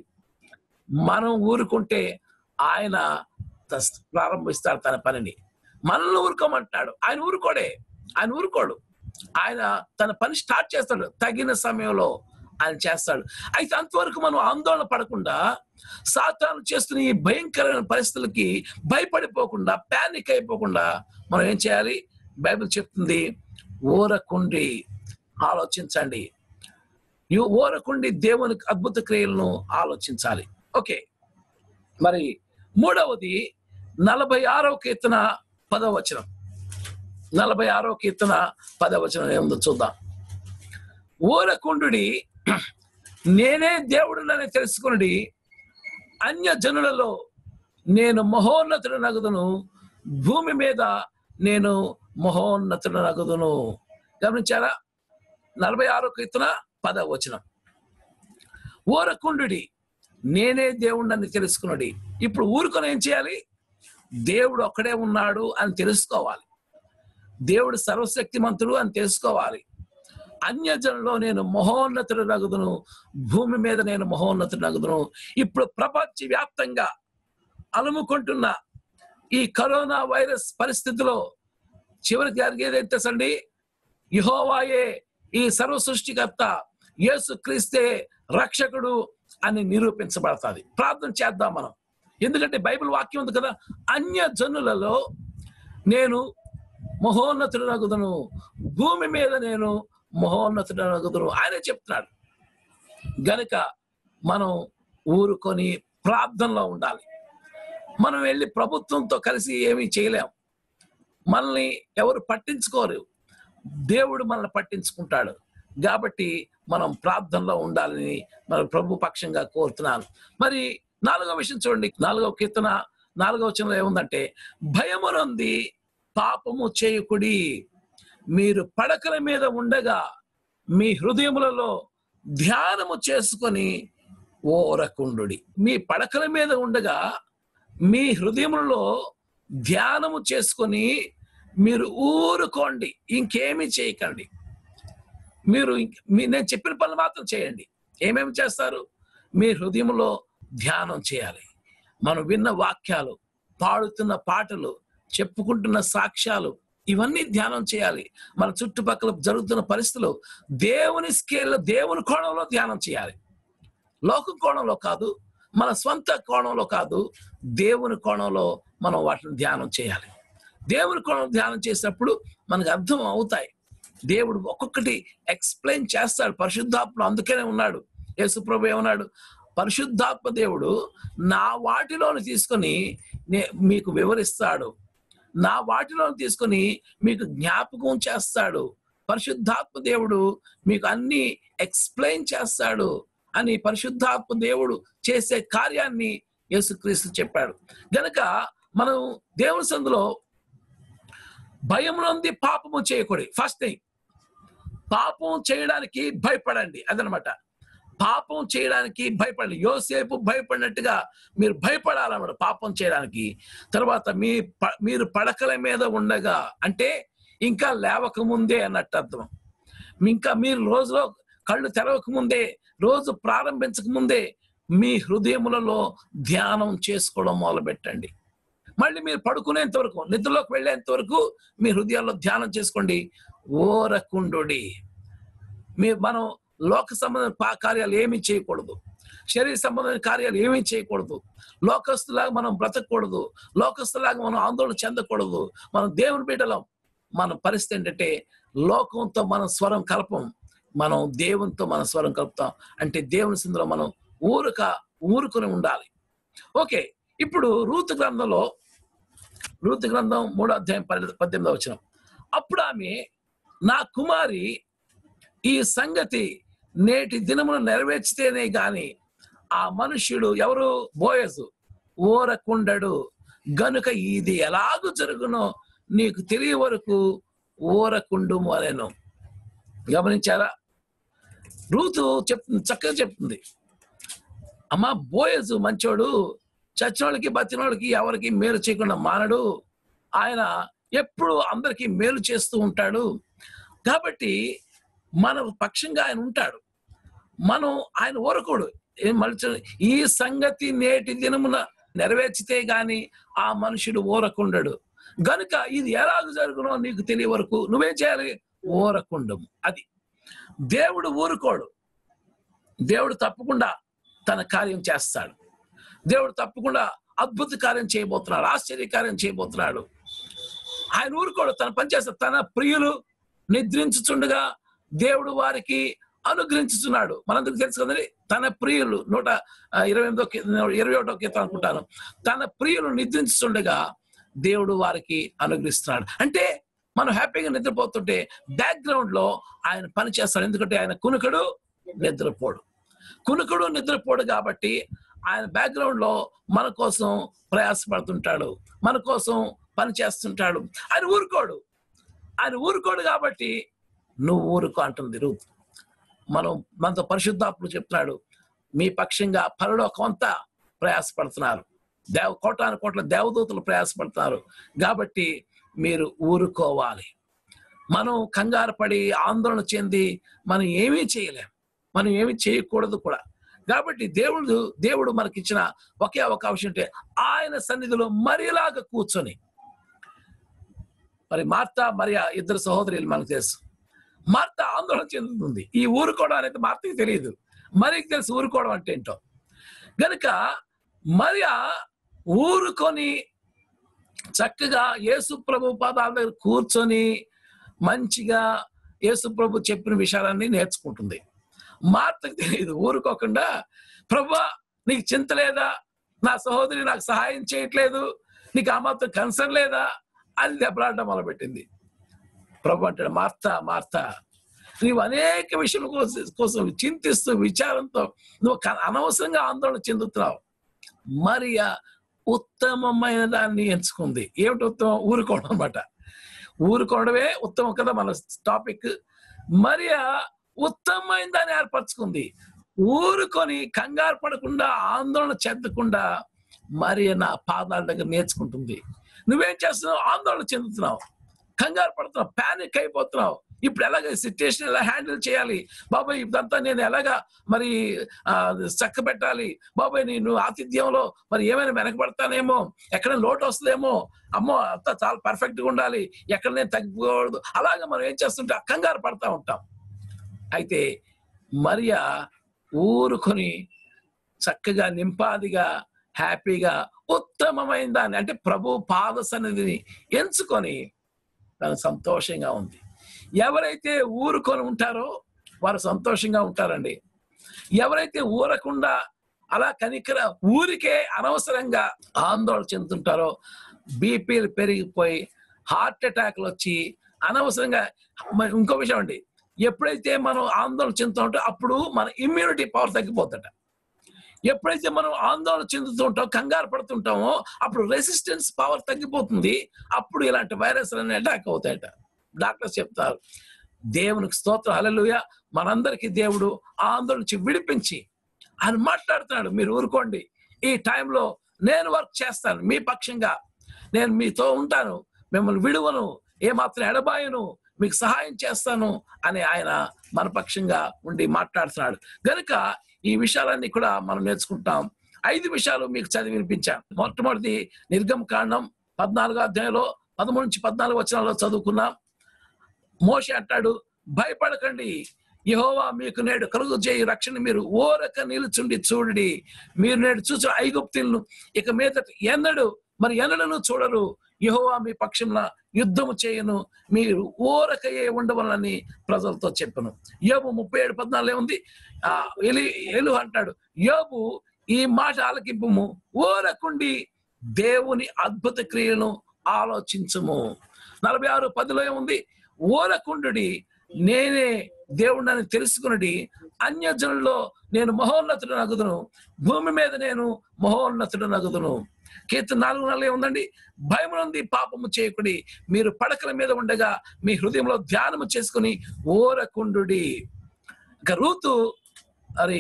మనం ఊరుకుంటే ఆయన తస్- ప్రారంభిస్తాడు తన పనిని మనల్ని ఊరుకోమంటున్నాడు ఆయన ఊరుకోడే ఆయన ఊరుకోడు ఆయన తన పని స్టార్ట్ చేస్తాడు తగిన సమయంలో ఆయన చేస్తాడు అయితే అంతవరకు మనం ఆందోళన పడకుండా సాతాను చేస్తున్న ఈ భయంకరమైన పరిస్థితులకి భయపడిపోకుండా ప్యానిక్ అయిపోకుండా మనం ఏం చేయాలి బైబిల్ చెప్తుంది ఊరకుండి ఆలోచించండి ఈ ఊరకుండి దేవుని అద్భుత క్రియలను ఆలోచించాలి ఓకే మరి మూడవది నలభై ఆరవ కీర్తన పదవ వచనం నలభై ఆరో కీర్తన పదవచనం ఏముందో చూద్దాం ఊరకుండుడి నేనే దేవుడునని తెలుసుకునుడి అన్య జనులలో నేను మహోన్నతుడు నగుదును భూమి మీద నేను మహోన్నతుడు నగుదును గమనించారా నలభై ఆరో కీర్తన పదవచనం ఊరకుండుడి నేనే దేవుణ్ణని తెలుసుకున్నది ఇప్పుడు ఊరుకొని ఏం చేయాలి దేవుడు ఒక్కడే ఉన్నాడు అని తెలుసుకోవాలి దేవుడు సర్వశక్తిమంతుడు అని తెలుసుకోవాలి అన్యజనులో నేను మహోన్నతుడు నగుదును భూమి మీద నేను మహోన్నతుడు నగుదును ఇప్పుడు ప్రపంచ వ్యాప్తంగా అలుముకుంటున్న ఈ కరోనా వైరస్ పరిస్థితిలో చివరికి జరిగేదైతే సండి యహోవాయే ఈ సర్వ సృష్టికర్త యేసు క్రీస్తే రక్షకుడు అని నిరూపించబడతాది ప్రార్థన చేద్దాం మనం ఎందుకంటే బైబిల్ వాక్యం ఉంది కదా అన్య జనులలో నేను మహోన్నతుడనగుదును భూమి మీద నేను మహోన్నతుడనగుదును ఆయనే చెప్తున్నాడు గనుక మనం ఊరుకొని ప్రార్థనలో ఉండాలి మనం వెళ్ళి ప్రభుత్వంతో కలిసి ఏమీ చేయలేం మనల్ని ఎవరు పట్టించుకోరు దేవుడు మనల్ని పట్టించుకుంటాడు కాబట్టి మనం ప్రార్థనలో ఉండాలని మన ప్రభు పక్షంగా కోరుతున్నాను మరి నాలుగో విషయం చూడండి నాలుగవ కీర్తన నాలుగవ వచనంలో ఏముందంటే భయమునంది పాపము చేయకుడి మీరు పడకల మీద ఉండగా మీ హృదయములలో ధ్యానము చేసుకొని ఓరకుండుడి మీ పడకల మీద ఉండగా మీ హృదయములలో ధ్యానము చేసుకొని మీరు ఊరుకోండి ఇంకేమీ చేయకండి మీరు ఇంక- మీ- నేను చెప్పిన పనులు మాత్రం చేయండి ఏమేమి చేస్తారు మీ హృదయంలో ధ్యానం చేయాలి మనం విన్న వాక్యాలు పాడుతున్న పాటలు చెప్పుకుంటున్న సాక్ష్యాలు ఇవన్నీ ధ్యానం చేయాలి మన చుట్టుపక్కల జరుగుతున్న పరిస్థితులు దేవుని స్కేల్లో దేవుని కోణంలో ధ్యానం చేయాలి లోక కోణంలో కాదు మన స్వంత కోణంలో కాదు దేవుని కోణంలో మనం వాటిని ధ్యానం చేయాలి దేవుని కోణం ధ్యానం చేసినప్పుడు మనకు అర్థం అవుతాయి దేవుడు ఒక్కొక్కటి ఎక్స్ప్లెయిన్ చేస్తాడు పరిశుద్ధాత్మ అందుకనే ఉన్నాడు యేసుప్రభు ఏమన్నాడు పరిశుద్ధాత్మ దేవుడు నా వాటిలోని తీసుకొని నే- మీకు వివరిస్తాడు నా వాటిలోని తీసుకొని మీకు జ్ఞాపకం చేస్తాడు పరిశుద్ధాత్మ దేవుడు మీకు అన్ని ఎక్స్ప్లెయిన్ చేస్తాడు అని పరిశుద్ధాత్మ దేవుడు చేసే కార్యాన్ని యేసుక్రీస్తు చెప్పాడు గనక మనం దేవుని సందులో భయం నుండి పాపము చేయకూడదు ఫస్ట్ థింగ్ పాపం చేయడానికి భయపడండి అదనమాట పాపం చేయడానికి భయపడండి యోసేపు భయపడినట్టుగా మీరు భయపడాలన్నమాట పాపం చేయడానికి తర్వాత మీ ప- మీరు పడకల మీద ఉండగా అంటే ఇంకా లేవక ముందే అన్నట్టు అర్థం ఇంకా మీరు రోజులో కళ్ళు తెరవక ముందే రోజు ప్రారంభించక ముందే మీ హృదయములలో ధ్యానం చేసుకోవడం మొదలు పెట్టండి మళ్ళీ మీరు పడుకునేంత వరకు నిద్రలోకి వెళ్ళేంత వరకు మీ హృదయాల్లో ధ్యానం చేసుకోండి ఓరకుండుడి మీరు మనం లోక సంబంధమైన పా- కార్యాలు ఏమీ చేయకూడదు శరీర సంబంధమైన కార్యాలు ఏమీ చేయకూడదు లోకస్తులాగా మనం బ్రతకూడదు లోకస్తులాగా మనం ఆందోళన చెందకూడదు మనం దేవుని బిడ్డలం మన పరిస్థితి ఏంటంటే లోకంతో మన స్వరం కలపం మనం దేవునితో మన స్వరం కలుపుతాం అంటే దేవుని సిందులో మనం ఊరక ఊరుకొని ఉండాలి ఓకే ఇప్పుడు రూతు గ్రంథంలో రూతు గ్రంథం మూడో అధ్యాయం పన్నెండు- పద్దెనిమిదో వచ్చిన అప్పుడు ఆమె నా కుమారి ఈ సంగతి నేటి దినమును నెరవేర్చితేనే గాని ఆ మనుష్యుడు ఎవరు బోయసు ఊరకుండడు గనుక ఇది ఎలాగూ జరుగునో నీకు తెలియ వరకు ఊరకుండుము అనేను గమనించారా రూతు చెప్తుంది చక్కగా చెప్తుంది అమ్మా బోయజు మంచోడు చచ్చినోళ్ళకి బతినోళ్ళకి ఎవరికి మేలు చేయకుండా మానడు ఆయన ఎప్పుడు అందరికీ మేలు చేస్తూ ఉంటాడు కాబట్టి మన పక్షంగా ఆయన ఉంటాడు మనం ఆయన ఊరకోడు ఏం మలిచి ఈ సంగతి నేటి దినమున నెరవేర్చితే గాని ఆ మనుషుడు ఊరకుండడు గనుక ఇది ఎలాగ జరుగునో నీకు తెలియ వరకు నువ్వేం చేయాలి ఊరకుండము అది దేవుడు ఊరుకోడు దేవుడు తప్పకుండా తన కార్యం చేస్తాడు దేవుడు తప్పకుండా అద్భుత కార్యం చేయబోతున్నాడు ఆశ్చర్య కార్యం చేయబోతున్నాడు ఆయన ఊరుకోడు తన పని చేస్తాడు తన ప్రియులు నిద్రించుచుండగా దేవుడు వారికి అనుగ్రహించుతున్నాడు మనందరికి తెలుసు కదండి తన ప్రియులు నూట ఆ, ఇరవై ఎనిమిదో కీ- ఇరవై ఒకటో కీర్తన అనుకుంటాను తన ప్రియులు నిద్రించుతుండగా దేవుడు వారికి అనుగ్రహిస్తున్నాడు అంటే మనం హ్యాపీగా నిద్రపోతుంటే బ్యాక్గ్రౌండ్ లో ఆయన పని చేస్తాడు ఎందుకంటే ఆయన కునుకడు నిద్రపోడు కునుకుడు నిద్రపోడు కాబట్టి ఆయన బ్యాక్గ్రౌండ్ లో మన కోసం ప్రయాసపడుతుంటాడు మన కోసం పని చేస్తుంటాడు ఆయన ఊరుకోడు ఆయన ఊరుకోడు కాబట్టి నువ్వు ఊరుకో అంటుంది రూత్ మనం మనతో పరిశుద్ధాత్ముడు చెప్తున్నాడు మీ పక్షంగా పరలోకం అంతా ప్రయాసపడుతున్నారు దేవ కోటాను కోట్ల దేవదూతలు ప్రయాసపడుతున్నారు కాబట్టి మీరు ఊరుకోవాలి మనం కంగారు పడి ఆందోళన చెంది మనం ఏమీ చేయలేం మనం ఏమీ చేయకూడదు కూడా కాబట్టి దేవుడు దేవుడు మనకిచ్చిన ఒకే అవకాశం అంటే ఆయన సన్నిధిలో మరిలాగా కూర్చొని మరి మార్తా మరియా ఇద్దరు సహోదరులు మనకు తెలుసు మార్త ఆందోళన చెందుతుంది ఈ ఊరుకోవడం అనేది మార్తకి తెలియదు మరికి తెలుసు ఊరుకోవడం అంటే ఏంటో గనుక మరియా ఊరుకొని చక్కగా యేసు ప్రభు పాదాల దగ్గర కూర్చొని మంచిగా యేసు ప్రభు చెప్పిన విషయాలన్నీ నేర్చుకుంటుంది మార్తకు తెలియదు ఊరుకోకుండా ప్రభా నీకు చింత లేదా నా సహోదరి నాకు సహాయం చేయట్లేదు నీకు ఆ మాత్రం కన్సర్న్ లేదా అని దెబ్బలాడడం మొదలుపెట్టింది ప్రభు అంటాడు మార్తా మార్తా నీవు అనేక విషయాల కోసం కోసం చింతిస్తూ విచారంతో నువ్వు క- అనవసరంగా ఆందోళన చెందుతున్నావు మరియా ఉత్తమమైన దాన్ని ఎంచుకుంది ఏమిటి ఉత్తమం ఊరుకోవడం అనమాట ఊరుకోవడమే ఉత్తమం కదా మన టాపిక్ మరియా ఉత్తమమైన దాన్ని ఏర్పరచుకుంది ఊరుకొని కంగారు పడకుండా ఆందోళన చెందకుండా మరి నా పాదాల దగ్గర నేర్చుకుంటుంది నువ్వేం చేస్తున్నావు ఆందోళన చెందుతున్నావు కంగారు పడుతున్నావు ప్యానిక్ అయిపోతున్నావు ఇప్పుడు ఎలాగ సిచ్యుయేషన్ ఎలా హ్యాండిల్ చేయాలి బాబాయ్ ఇదంతా నేను ఎలాగా మరి చక్క పెట్టాలి బాబాయ్ నేను ఆతిథ్యంలో మరి ఏమైనా వెనకబడతానేమో ఎక్కడ లోటు వస్తుందేమో అమ్మో అంతా చాలా పర్ఫెక్ట్ గా ఉండాలి ఎక్కడ నేను తగ్గిపోకూడదు అలాగే మనం ఏం చేస్తుంటే కంగారు పడతా ఉంటాం అయితే మరియా ఊరుకొని చక్కగా నింపాదిగా హ్యాపీగా ఉత్తమమైన దాన్ని అంటే ప్రభు పాద సన్నిధిని ఎంచుకొని తను సంతోషంగా ఉంది ఎవరైతే ఊరుకొని ఉంటారో వారు సంతోషంగా ఉంటారండి ఎవరైతే ఊరకుండా అలా కనికర ఊరికే అనవసరంగా ఆందోళన చెందుతుంటారో బీపీలు పెరిగిపోయి హార్ట్ అటాక్లు వచ్చి అనవసరంగా మరి ఇంకో విషయం అండి ఎప్పుడైతే మనం ఆందోళన చెందుతుంటో అప్పుడు మన ఇమ్యూనిటీ పవర్ తగ్గిపోతుంట ఎప్పుడైతే మనం ఆందోళన చెందుతుంటాం కంగారు పడుతుంటామో అప్పుడు రెసిస్టెన్స్ పవర్ తగ్గిపోతుంది అప్పుడు ఇలాంటి వైరస్ అనే అటాక్ అవుతాయట డాక్టర్స్ చెప్తారు దేవునికి స్తోత్రం హల్లెలూయ మనందరికీ దేవుడు ఆ ఆందోళన నుంచి విడిపించి ఆయన మాట్లాడుతున్నాడు మీరు ఊరుకోండి ఈ టైంలో నేను వర్క్ చేస్తాను మీ పక్షంగా నేను మీతో ఉంటాను మిమ్మల్ని విడువను ఏమాత్రం ఎడబాయను మీకు సహాయం చేస్తాను అని ఆయన మన పక్షంగా ఉండి మాట్లాడుతున్నాడు గనుక ఈ విషయాలన్నీ కూడా మనం నేర్చుకుంటాం ఐదు విషయాలు మీకు చదివి వినిపించాను మొట్టమొదటి నిర్గమ కాండం పద్నాలుగో అధ్యాయంలో పదమూడు నుంచి పద్నాలుగు వచనాల్లో చదువుకున్నాం మోషే అంటాడు భయపడకండి యెహోవా మీకు నేడు కలుగు చేయి రక్షణ మీరు ఓరక నిలుచుండి చూడండి మీరు నేడు చూసిన ఐగుప్తులను ఇక మీద ఎన్నడు మరి ఎన్నడను చూడరు యెహోవా మీ పక్షంలో యుద్ధము చేయను మీరు ఓరకయే ఉండవలని ప్రజలతో చెప్పను యోబు ముప్పై ఏడు పద్నాలుగు ఏముంది ఆ ఎలి ఎలు అంటాడు యోబు ఈ మాట ఆలకింపము ఓరకుండి దేవుని అద్భుత క్రియలను ఆలోచించము నలభై ఆరు పదిలో ఏముంది ఓరకుండుడి నేనే దేవుడిని తెలుసుకున్నది అన్యజనుల్లో నేను మహోన్నతుడు నగుదును భూమి మీద నేను మహోన్నతుడు నగుదును కీర్తన నాలుగు నెలలు ఏముందండి భయం నుండి పాపము చేయకుడి మీరు పడకల మీద ఉండగా మీ హృదయంలో ధ్యానము చేసుకుని ఓరకుండుడి ఇక రూతు మరి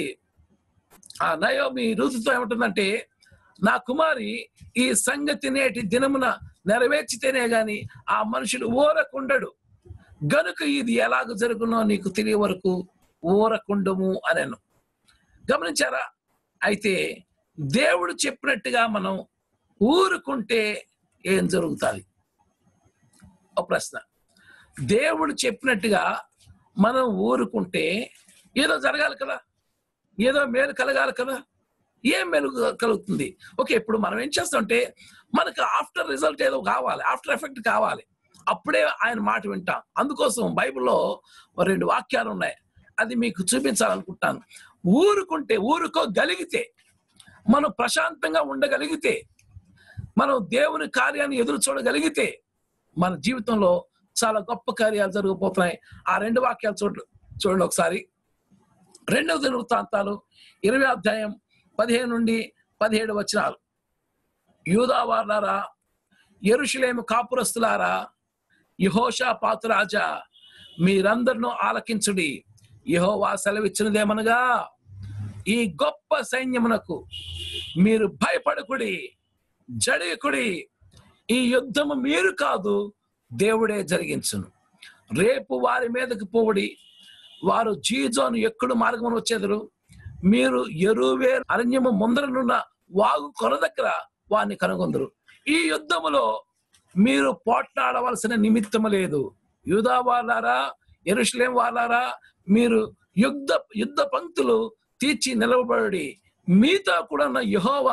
ఆ నయోమి రూతుతో ఏమంటుందంటే నా కుమారి ఈ సంగతి నేటి దినమున నెరవేర్చితేనే గాని ఆ మనుషుడు ఊరకుండడు గనుక ఇది ఎలాగ జరుగునో నీకు తెలియ వరకు ఊరకుండము అనను గమనించారా అయితే దేవుడు చెప్పినట్టుగా మనం ఊరుకుంటే ఏం జరుగుతుంది ఒక ప్రశ్న దేవుడు చెప్పినట్టుగా మనం ఊరుకుంటే ఏదో జరగాలి కదా ఏదో మేలు కలగాలి కదా ఏం మేలు కలుగుతుంది ఓకే ఇప్పుడు మనం ఏం చేస్తామంటే మనకు ఆఫ్టర్ రిజల్ట్ ఏదో కావాలి ఆఫ్టర్ ఎఫెక్ట్ కావాలి అప్పుడే ఆయన మాట వింటాం అందుకోసం బైబిల్లో ఓ రెండు వాక్యాలు ఉన్నాయి అది మీకు చూపించాలనుకుంటాను ఊరుకుంటే ఊరుకోగలిగితే మనం ప్రశాంతంగా ఉండగలిగితే మనం దేవుని కార్యాన్ని ఎదురు చూడగలిగితే మన జీవితంలో చాలా గొప్ప కార్యాలు జరగబోతున్నాయి ఆ రెండు వాక్యాలు చూడ చూడండి ఒకసారి రెండవ దినవృత్తాంతాలు ఇరవై అధ్యాయం పదిహేను నుండి పదిహేడు వచనాలు యూదావార్లారా ఎరుషులేము కాపురస్తులారా యహోషా పాతురాజా మీరందరినూ ఆలకించుడి యహోవా సెలవిచ్చినదేమనగా ఈ గొప్ప సైన్యమునకు మీరు భయపడకుడి జడయకుడి ఈ యుద్ధము మీరు కాదు దేవుడే జరిగించును రేపు వారి మీదకి పోవుడి వారు జీజోను ఎక్కుడు మార్గమును వచ్చేదరు మీరు ఎరువే అరణ్యము ముందరనున్న వాగు కొర దగ్గర వారిని కనుగొందరు ఈ యుద్ధములో మీరు పోట్లాడవలసిన నిమిత్తము లేదు యూదా వాళ్ళారా ఎరుషులేం వాళ్ళారా మీరు యుద్ధ యుద్ధ పంక్తులు తీర్చి నిలవబడి మీతో కూడా ఉన్న యహోవా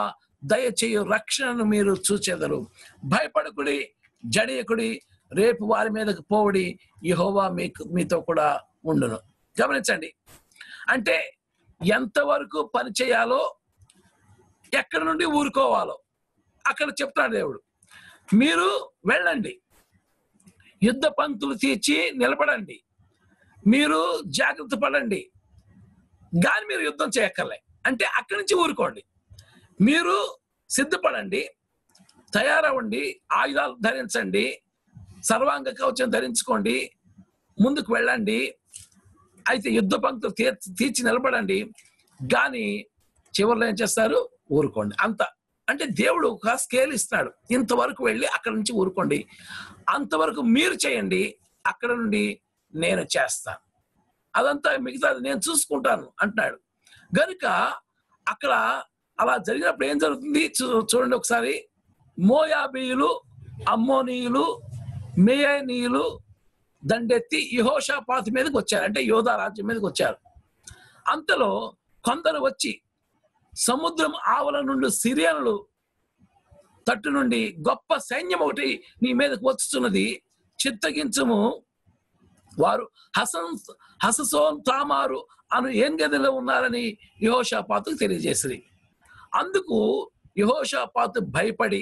దయచేయు రక్షణను మీరు చూచెదరు భయపడకుడి జడియకుడి రేపు వారి మీదకు పోవుడి యహోవా మీకు మీతో కూడా ఉండును గమనించండి అంటే ఎంతవరకు పని చేయాలో ఎక్కడి నుండి ఊరుకోవాలో అక్కడ చెప్తాడు దేవుడు మీరు వెళ్ళండి యుద్ధ పంక్తులు తీర్చి నిలబడండి మీరు జాగ్రత్త పడండి కానీ మీరు యుద్ధం చేయక్కర్లే అంటే అక్కడి నుంచి ఊరుకోండి మీరు సిద్ధపడండి తయారవ్వండి ఆయుధాలు ధరించండి సర్వాంగ కవచం ధరించుకోండి ముందుకు వెళ్ళండి అయితే యుద్ధ పంక్తులు తీర్చి తీర్చి నిలబడండి కానీ చివరిలో ఏం చేస్తారు ఊరుకోండి అంత అంటే దేవుడు ఒక స్కేల్ ఇస్తున్నాడు ఇంతవరకు వెళ్ళి అక్కడ నుంచి ఊరుకోండి అంతవరకు మీరు చేయండి అక్కడ నుండి నేను చేస్తాను అదంతా మిగతాది నేను చూసుకుంటాను అంటున్నాడు గనుక అక్కడ అలా జరిగినప్పుడు ఏం జరుగుతుంది చూ- చూడండి ఒకసారి మోయాబీయులు అమ్మోనీయులు మేయనీయులు దండెత్తి యహోషాపాతి మీదకి వచ్చారు అంటే యోధా రాజ్యం మీదకి వచ్చారు అంతలో కొందరు వచ్చి సముద్రం ఆవల నుండి సిరియనులు తట్టు నుండి గొప్ప సైన్యం ఒకటి నీ మీదకి వచ్చుతున్నది చిత్తగించము వారు హసన్ హససోన్ తామారు అను ఏం గదిలో ఉన్నారని యహోషాపాతుకు తెలియజేసిరి అందుకు యహోషాపాతు భయపడి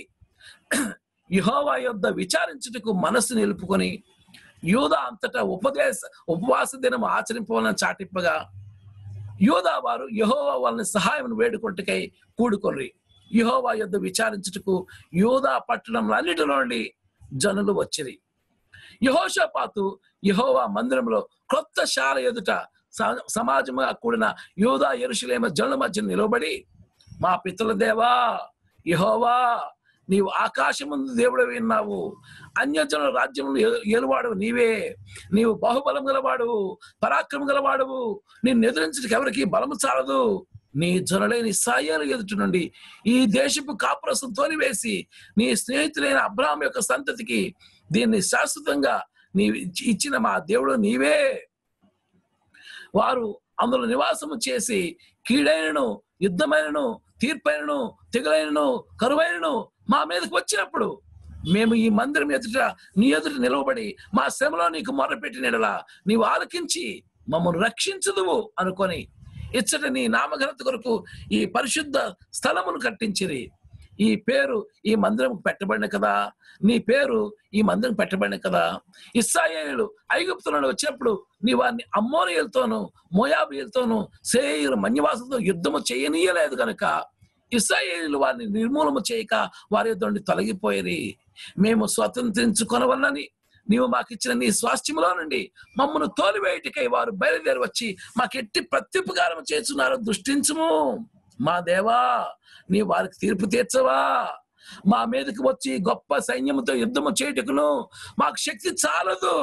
యహోవా యొద్ద విచారించుటకు మనస్సు నిలుపుకొని యూదా అంతటా ఉపదేశ ఉపవాస దినం ఆచరింపవాలని చాటింపగా యోధా వారు యహోవా వాళ్ళని సహాయం వేడుకొంటకై కూడుకొని యహోవా యొద్ద విచారించుటకు యోధా పట్టణంలో అన్నిటిలో నుండి జనులు వచ్చిరి యహోషపాతు యహోవా మందిరంలో క్రొత్త శాల ఎదుట స- సమాజముగా కూడిన యోధా ఎరుషులేమ జనుల మధ్య నిలబడి మా పితృల దేవా యహోవా నీవు ఆకాశముందు దేవుడు విన్నావు అన్యజనుల రాజ్యములు ఏలువాడు నీవే నీవు బాహుబలం గలవాడు పరాక్రమం గలవాడువు నిన్ను ఎదిరించడానికి ఎవరికి బలము చాలదు నీ జనులైన ఇస్రాయేలు ఎదుటి నుండి ఈ దేశపు కాపురసం తోలివేసి నీ స్నేహితులైన అబ్రాహం యొక్క సంతతికి దీన్ని శాశ్వతంగా నీ ఇచ్చిన మా దేవుడు నీవే వారు అందులో నివాసము చేసి కీడైనను యుద్ధమైనను తీర్పైనను తెగులైనను కరువైనను మా మీదకి వచ్చినప్పుడు మేము ఈ మందిరం ఎదుట నీ ఎదుట నిలవబడి మా శ్రమలో నీకు మొరపెట్టినలా నీవు ఆలకించి మమ్మల్ని రక్షించదువు అనుకొని ఇచ్చట నీ నామఘనత కొరకు ఈ పరిశుద్ధ స్థలమును కట్టించిరి ఈ పేరు ఈ మందిరం పెట్టబడిన కదా నీ పేరు ఈ మందిరం పెట్టబడిన కదా ఇస్రాయేలు ఐగుప్తు నుండి వచ్చినప్పుడు నీ వారిని అమ్మోనియలతోనూ మోయాబియలతోనూ సేయులు మన్యవాసంతో యుద్ధము చేయనీయలేదు కనుక ఇస్రాయేలు వారిని నిర్మూలన చేయక వారి యుద్ధ నుండి తొలగిపోయి మేము స్వతంత్రించుకొనవల్లని నీవు మాకు ఇచ్చిన నీ స్వాస్థ్యములో నుండి మమ్మను తోలివేయటికై వారు బయలుదేరి వచ్చి మాకెట్టి ప్రత్యుపకారం చేస్తున్నారు దృష్టించుము మా దేవా నీ వారికి తీర్పు తీర్చవా మా మీదకి వచ్చి గొప్ప సైన్యముతో యుద్ధము చేయుటకును మాకు శక్తి చాలదు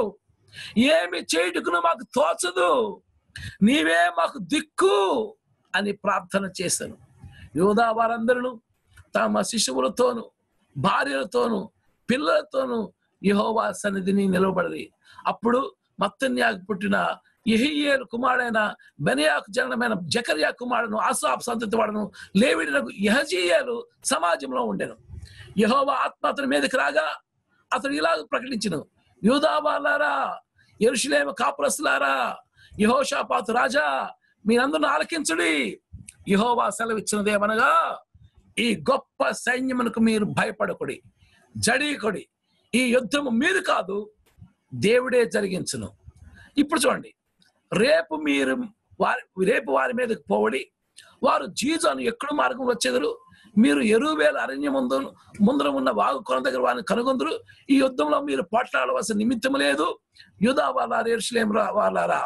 ఏమి చేయుటకును మాకు తోచదు నీవే మాకు దిక్కు అని ప్రార్థన చేశాను యోధా వారందరూ తమ శిశువులతోను భార్యలతోను పిల్లలతోను యెహోవా సన్నిధిని నిలవబడి అప్పుడు మత్తన్యాకు పుట్టిన యెహీయేలు కుమారుడైన బెనయాకు జననమైన జకర్యా కుమారుడును ఆసాఫ్ సంతతి వాడును లేవిడనకు యహజీయేలు సమాజంలో ఉండెను యెహోవా ఆత్మ అతని మీదకి రాగా అతడు ఇలాగ ప్రకటించను యూదా వాళ్ళారా ఎరుషులేమ కాపురస్తులారా యహోషాపాతు రాజా మీరందరూ ఆలకించుడి యహోవా సెలవిచ్చినదేమనగా ఈ గొప్ప సైన్యమునకు మీరు భయపడకుడి జడీకుడి ఈ యుద్ధము మీరు కాదు దేవుడే జరిగించును ఇప్పుడు చూడండి రేపు మీరు వారి రేపు వారి మీదకి పోవడి వారు జీజాను ఎక్కడ మార్గం వచ్చేదరు మీరు ఎరువేల అరణ్యం ముందు ముందర ఉన్న వాగు కొన దగ్గర వారిని కనుగొందరు ఈ యుద్ధంలో మీరు పోట్లాడవలసిన నిమిత్తం లేదు యుధా వాళ్ళ ఎరుసలేం వాళ్ళారా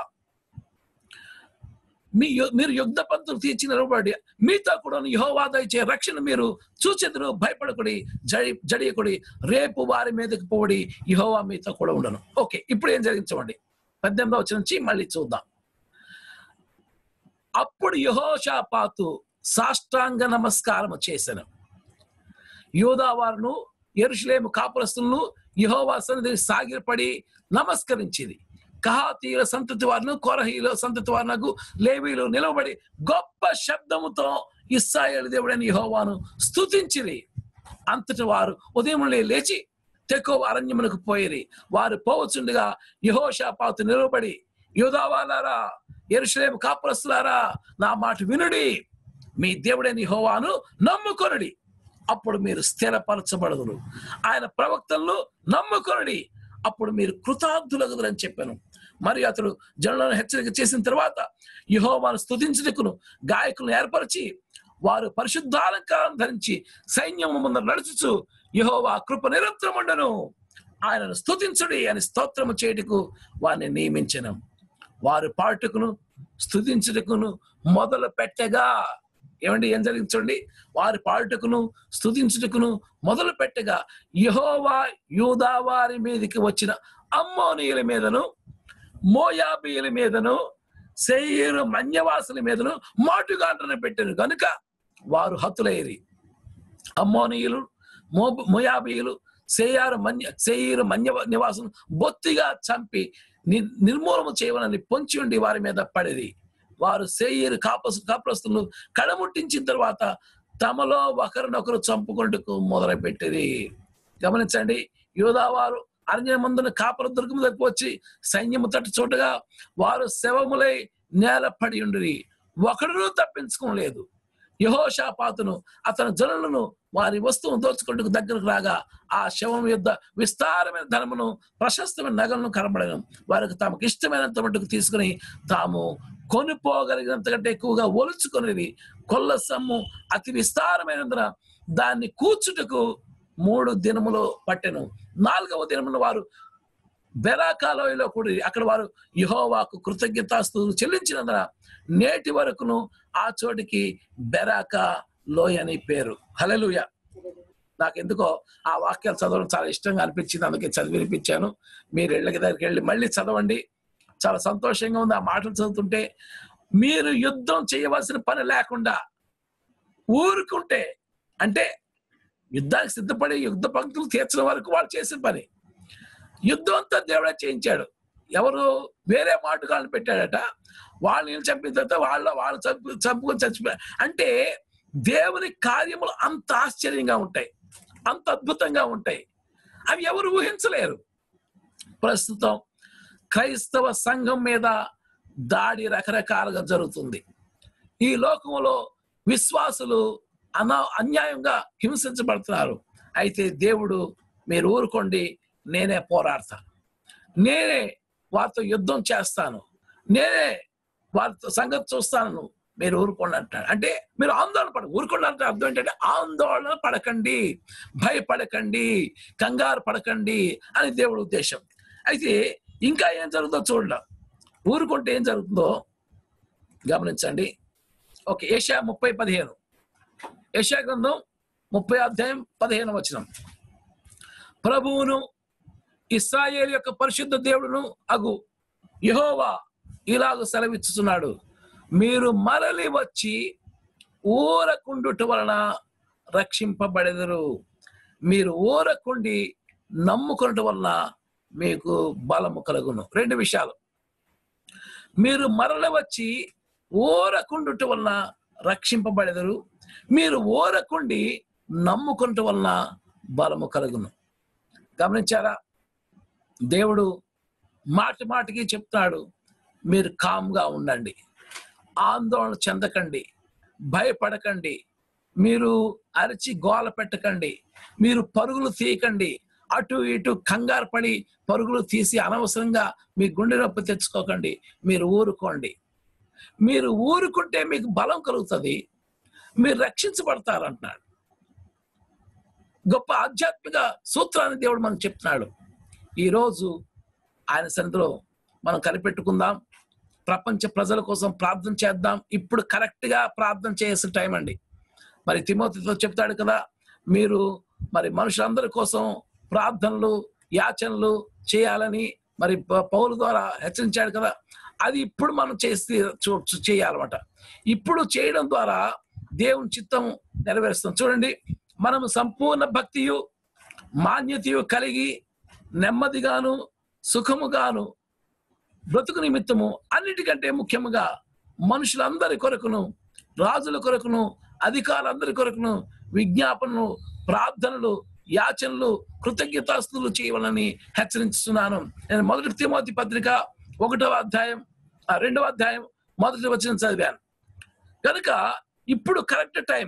మీ యు- మీరు యుద్ధ పంతులు తీర్చి నిలబడి మీతో కూడా యహోవాద ఇచ్చే రక్షణ మీరు చూచెదురు భయపడకుడి జడి జడియకుడి రేపు వారి మీదకి పోడి యహోవా మీతో కూడా ఉండను ఓకే ఇప్పుడు ఏం జరిగించమండి పద్దెనిమిదో వచ్చిన నుంచి మళ్ళీ చూద్దాం అప్పుడు యహోషాపాతు సాష్టాంగ నమస్కారం చేశాను యోధా వారును ఎరుషులేము కాపురస్తులను యహోవా సన్నిధిని సాగిరపడి నమస్కరించింది కహాతీయుల సంతతి వారిను కొరహీల సంతతి వారినకు లేవీలు నిలబడి గొప్ప శబ్దముతో ఇస్రాయేల్ దేవుడని యెహోవాను స్తుతించిరి అంతటి వారు ఉదయం లేచి తెకో అరణ్యమునకు పోయిరి వారు పోవచ్చుండగా యహోషాపాతు నిలబడి యోధావాలారా ఎరుషలేము కాపురస్తులారా నా మాట వినుడి మీ దేవుడని హోవాను నమ్ముకొనుడి అప్పుడు మీరు స్థిరపరచబడదురు ఆయన ప్రవక్తలను నమ్ముకొనుడి అప్పుడు మీరు కృతార్థులగుదురని చెప్పాను మరి అతడు జనులను హెచ్చరిక చేసిన తర్వాత యహోవాను స్తుతించుటకును గాయకులను ఏర్పరిచి వారు పరిశుద్ధాలంకారం ధరించి సైన్యము ముందర నడుచుచు యహోవా కృప నిరంతరం ఉండను ఆయనను స్తుతించుడి అని స్తోత్రము చేయుటకు వారిని నియమించను వారు పాటుకును స్తుతించుటకును మొదలు పెట్టగా ఏమండి ఏం జరిగింది చూడండి వారి పాటుకును స్తుతించుటకును మొదలు పెట్టగా యహోవా యూదా వారి మీదకి వచ్చిన అమ్మోనీయుల మీదను మోయాబీయుల మీదను శరీరు మన్యవాసుల మీదను మాటుగాండ్రను పెట్టాను కనుక వారు హతులైరి అమ్మోనీయులు మో మోయాబీయులు సేయారు మన్య సేయిరు మన్య నివాసం బొత్తిగా చంపి ని- నిర్మూలన చేయవలని పొంచి ఉండి వారి మీద పడేది వారు సేయిరు కాపస్ కాపురస్తులను కడముట్టించిన తర్వాత తమలో ఒకరినొకరు చంపుకుంటూ మొదలు పెట్టేది గమనించండి యోధావారు అరణ్య మందున కాపర దుర్గము దగ్గరకు వచ్చి సైన్యము తట్టు చూడగా వారు శవములై నేల పడి ఉండిరి ఒకడును తప్పించుకోలేదు యహోషాపాతును అతని జనులను వారి వస్తువును దోచుకుంటూ దగ్గరకు రాగా ఆ శవం యొద్ద విస్తారమైన ధనమును ప్రశస్తమైన నగలను కనబడను వారికి తమకు ఇష్టమైనంత మటుకు తీసుకుని తాము కొనుక్కోగలిగినంత కంటే ఎక్కువగా ఒలుచుకునేది కొల్ల సమ్ము అతి విస్తారమైనందున దాన్ని కూర్చుటకు మూడు దినములు పట్టెను నాలుగవ దినమున వారు బెరాకాలోయలో కూడి అక్కడ వారు యహోవాకు కృతజ్ఞతాస్తులు చెల్లించినందున నేటి వరకును ఆ చోటికి బెరాకా లోయ అని పేరు హలలుయ నాకు ఎందుకో ఆ వాక్యాలు చదవడం చాలా ఇష్టంగా అనిపించింది అందుకే చదివి వినిపించాను మీరు ఇళ్ళకి దగ్గరికి వెళ్ళి మళ్ళీ చదవండి చాలా సంతోషంగా ఉంది ఆ మాటలు చదువుతుంటే మీరు యుద్ధం చేయవలసిన పని లేకుండా ఊరుకుంటే అంటే యుద్ధానికి సిద్ధపడి యుద్ధ పంక్తులు తీర్చడం వరకు వాళ్ళు చేసిన పని యుద్ధం అంతా దేవుడే చేయించాడు ఎవరు వేరే మాటగాళ్ళని పెట్టాడట వాళ్ళని చంపిన తర్వాత వాళ్ళ వాళ్ళు చంపు చంపుకొని చచ్చిపోయారు అంటే దేవుని కార్యములు అంత ఆశ్చర్యంగా ఉంటాయి అంత అద్భుతంగా ఉంటాయి అవి ఎవరు ఊహించలేరు ప్రస్తుతం క్రైస్తవ సంఘం మీద దాడి రకరకాలుగా జరుగుతుంది ఈ లోకంలో విశ్వాసులు అనా అన్యాయంగా హింసించబడుతున్నారు అయితే దేవుడు మీరు ఊరుకోండి నేనే పోరాడతాను నేనే వారితో యుద్ధం చేస్తాను నేనే వారితో సంగతి చూస్తాను మీరు ఊరుకోండి అంటాడు అంటే మీరు ఆందోళన పడ ఊరుకోండి అంటే అర్థం ఏంటంటే ఆందోళన పడకండి భయపడకండి కంగారు పడకండి అని దేవుడి ఉద్దేశం అయితే ఇంకా ఏం జరుగుతుందో చూడడం ఊరుకుంటే ఏం జరుగుతుందో గమనించండి ఓకే ఏషియా ముప్పై పదిహేను ఏషియా గ్రంథం ముప్పై అధ్యాయం పదిహేను వచనం ప్రభువును ఇస్రాయేల్ యొక్క పరిశుద్ధ దేవుడును అగు యహోవా ఇలాగ సెలవిచ్చుతున్నాడు మీరు మరలి వచ్చి ఊరకుండుట వలన రక్షింపబడెదరు మీరు ఊరకుండి నమ్ముకున్నట వలన మీకు బలము కలుగును రెండు విషయాలు మీరు మరల వచ్చి ఊరకుండుట వలన రక్షింపబడెదరు మీరు ఊరకుండి నమ్ముకున్నట వలన బలము కలుగును గమనించారా దేవుడు మాటి మాటికి చెప్తున్నాడు మీరు కామ్గా ఉండండి ఆందోళన చెందకండి భయపడకండి మీరు అరిచి గోల పెట్టకండి మీరు పరుగులు తీయకండి అటు ఇటు కంగారు పడి పరుగులు తీసి అనవసరంగా మీ గుండె నొప్పి తెచ్చుకోకండి మీరు ఊరుకోండి మీరు ఊరుకుంటే మీకు బలం కలుగుతుంది మీరు రక్షించబడతారు అంటున్నాడు గొప్ప ఆధ్యాత్మిక సూత్రాన్ని దేవుడు మనకు చెప్తున్నాడు ఈరోజు ఆయన సన్నిధిలో మనం కనిపెట్టుకుందాం ప్రపంచ ప్రజల కోసం ప్రార్థన చేద్దాం ఇప్పుడు కరెక్ట్ గా ప్రార్థన చేయాల్సిన టైం అండి మరి తిమోతితో చెప్తాడు కదా మీరు మరి మనుషులందరి కోసం ప్రార్థనలు యాచనలు చేయాలని మరి ప- పౌలు ద్వారా హెచ్చరించాడు కదా అది ఇప్పుడు మనం చేసి చూ- చూ- చేయాలన్నమాట ఇప్పుడు చేయడం ద్వారా దేవుని చిత్తం నెరవేరుస్తాం చూడండి మనము సంపూర్ణ భక్తియు మాన్యతయు కలిగి నెమ్మదిగాను సుఖముగాను బ్రతుకు నిమిత్తము అన్నిటికంటే ముఖ్యంగా మనుషులందరి కొరకును రాజుల కొరకును అధికారులందరి కొరకును విజ్ఞాపనలు ప్రార్థనలు యాచనలు కృతజ్ఞతాస్తులు చేయవాలని హెచ్చరించుతున్నాను నేను మొదటి తిమోతి పత్రిక ఒకటవ అధ్యాయం ఆ రెండవ అధ్యాయం మొదటి వచ్చిన చదివాను కనుక ఇప్పుడు కరెక్ట్ టైం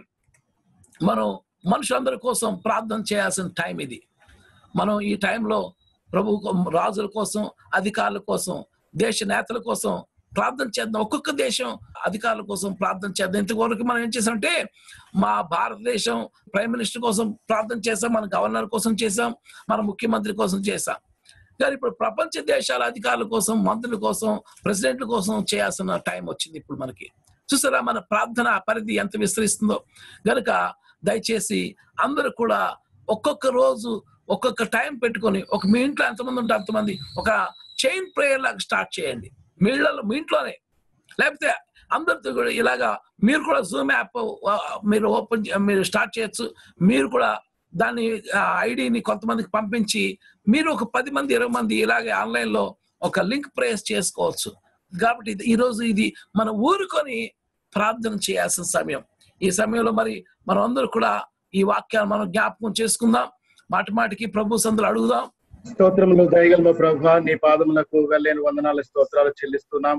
మనం మనుషులందరి కోసం ప్రార్థన చేయాల్సిన టైం ఇది మనం ఈ టైంలో ప్రభు రాజుల కోసం అధికారుల కోసం దేశ నేతల కోసం ప్రార్థన చేద్దాం ఒక్కొక్క దేశం అధికారుల కోసం ప్రార్థన చేద్దాం ఇంతవరకు మనం ఏం చేసామంటే మా భారతదేశం ప్రైమ్ మినిస్టర్ కోసం ప్రార్థన చేసాం మన గవర్నర్ కోసం చేసాం మన ముఖ్యమంత్రి కోసం చేసాం కానీ ఇప్పుడు ప్రపంచ దేశాల అధికారుల కోసం మంత్రుల కోసం ప్రెసిడెంట్ల కోసం చేయాల్సిన టైం వచ్చింది ఇప్పుడు మనకి చూసారా మన ప్రార్థన పరిధి ఎంత విస్తరిస్తుందో గనుక దయచేసి అందరూ కూడా ఒక్కొక్క రోజు ఒక్కొక్క టైం పెట్టుకొని ఒక మీ ఇంట్లో ఎంతమంది ఉంటే అంతమంది ఒక చైన్ ప్రేయర్ లాగా స్టార్ట్ చేయండి మీ ఇళ్ళలో మీ ఇంట్లోనే లేకపోతే అందరితో కూడా ఇలాగా మీరు కూడా జూమ్ యాప్ మీరు ఓపెన్ మీరు స్టార్ట్ చేయొచ్చు మీరు కూడా దాన్ని ఐడిని కొంతమందికి పంపించి మీరు ఒక పది మంది ఇరవై మంది ఇలాగే ఆన్లైన్లో ఒక లింక్ ప్రేస్ చేసుకోవచ్చు కాబట్టి ఇది- ఈ రోజు ఇది మన ఊరుకొని ప్రార్థన చేయాల్సిన సమయం ఈ సమయంలో మరి మనం అందరూ కూడా ఈ వాక్యాన్ని మనం జ్ఞాపకం చేసుకుందాం మాటి మాటికి ప్రభు సందులు అడుగుదాం స్తోత్రములు దయగలమ ప్రభా నీ పాదములకు వెళ్ళలేని వందనాలు స్తోత్రాలు చెల్లిస్తున్నాం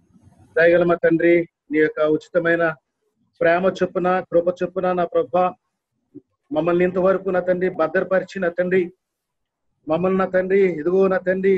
దయగలమ తండ్రి నీ యొక్క ఉచితమైన ప్రేమ చొప్పున కృప చొప్పున నా ప్రభా మమ్మల్ని ఇంతవరకు నా తండ్రి భద్రపరిచిన తండ్రి మమ్మల్ని నా తండ్రి ఇదిగో నా తండ్రి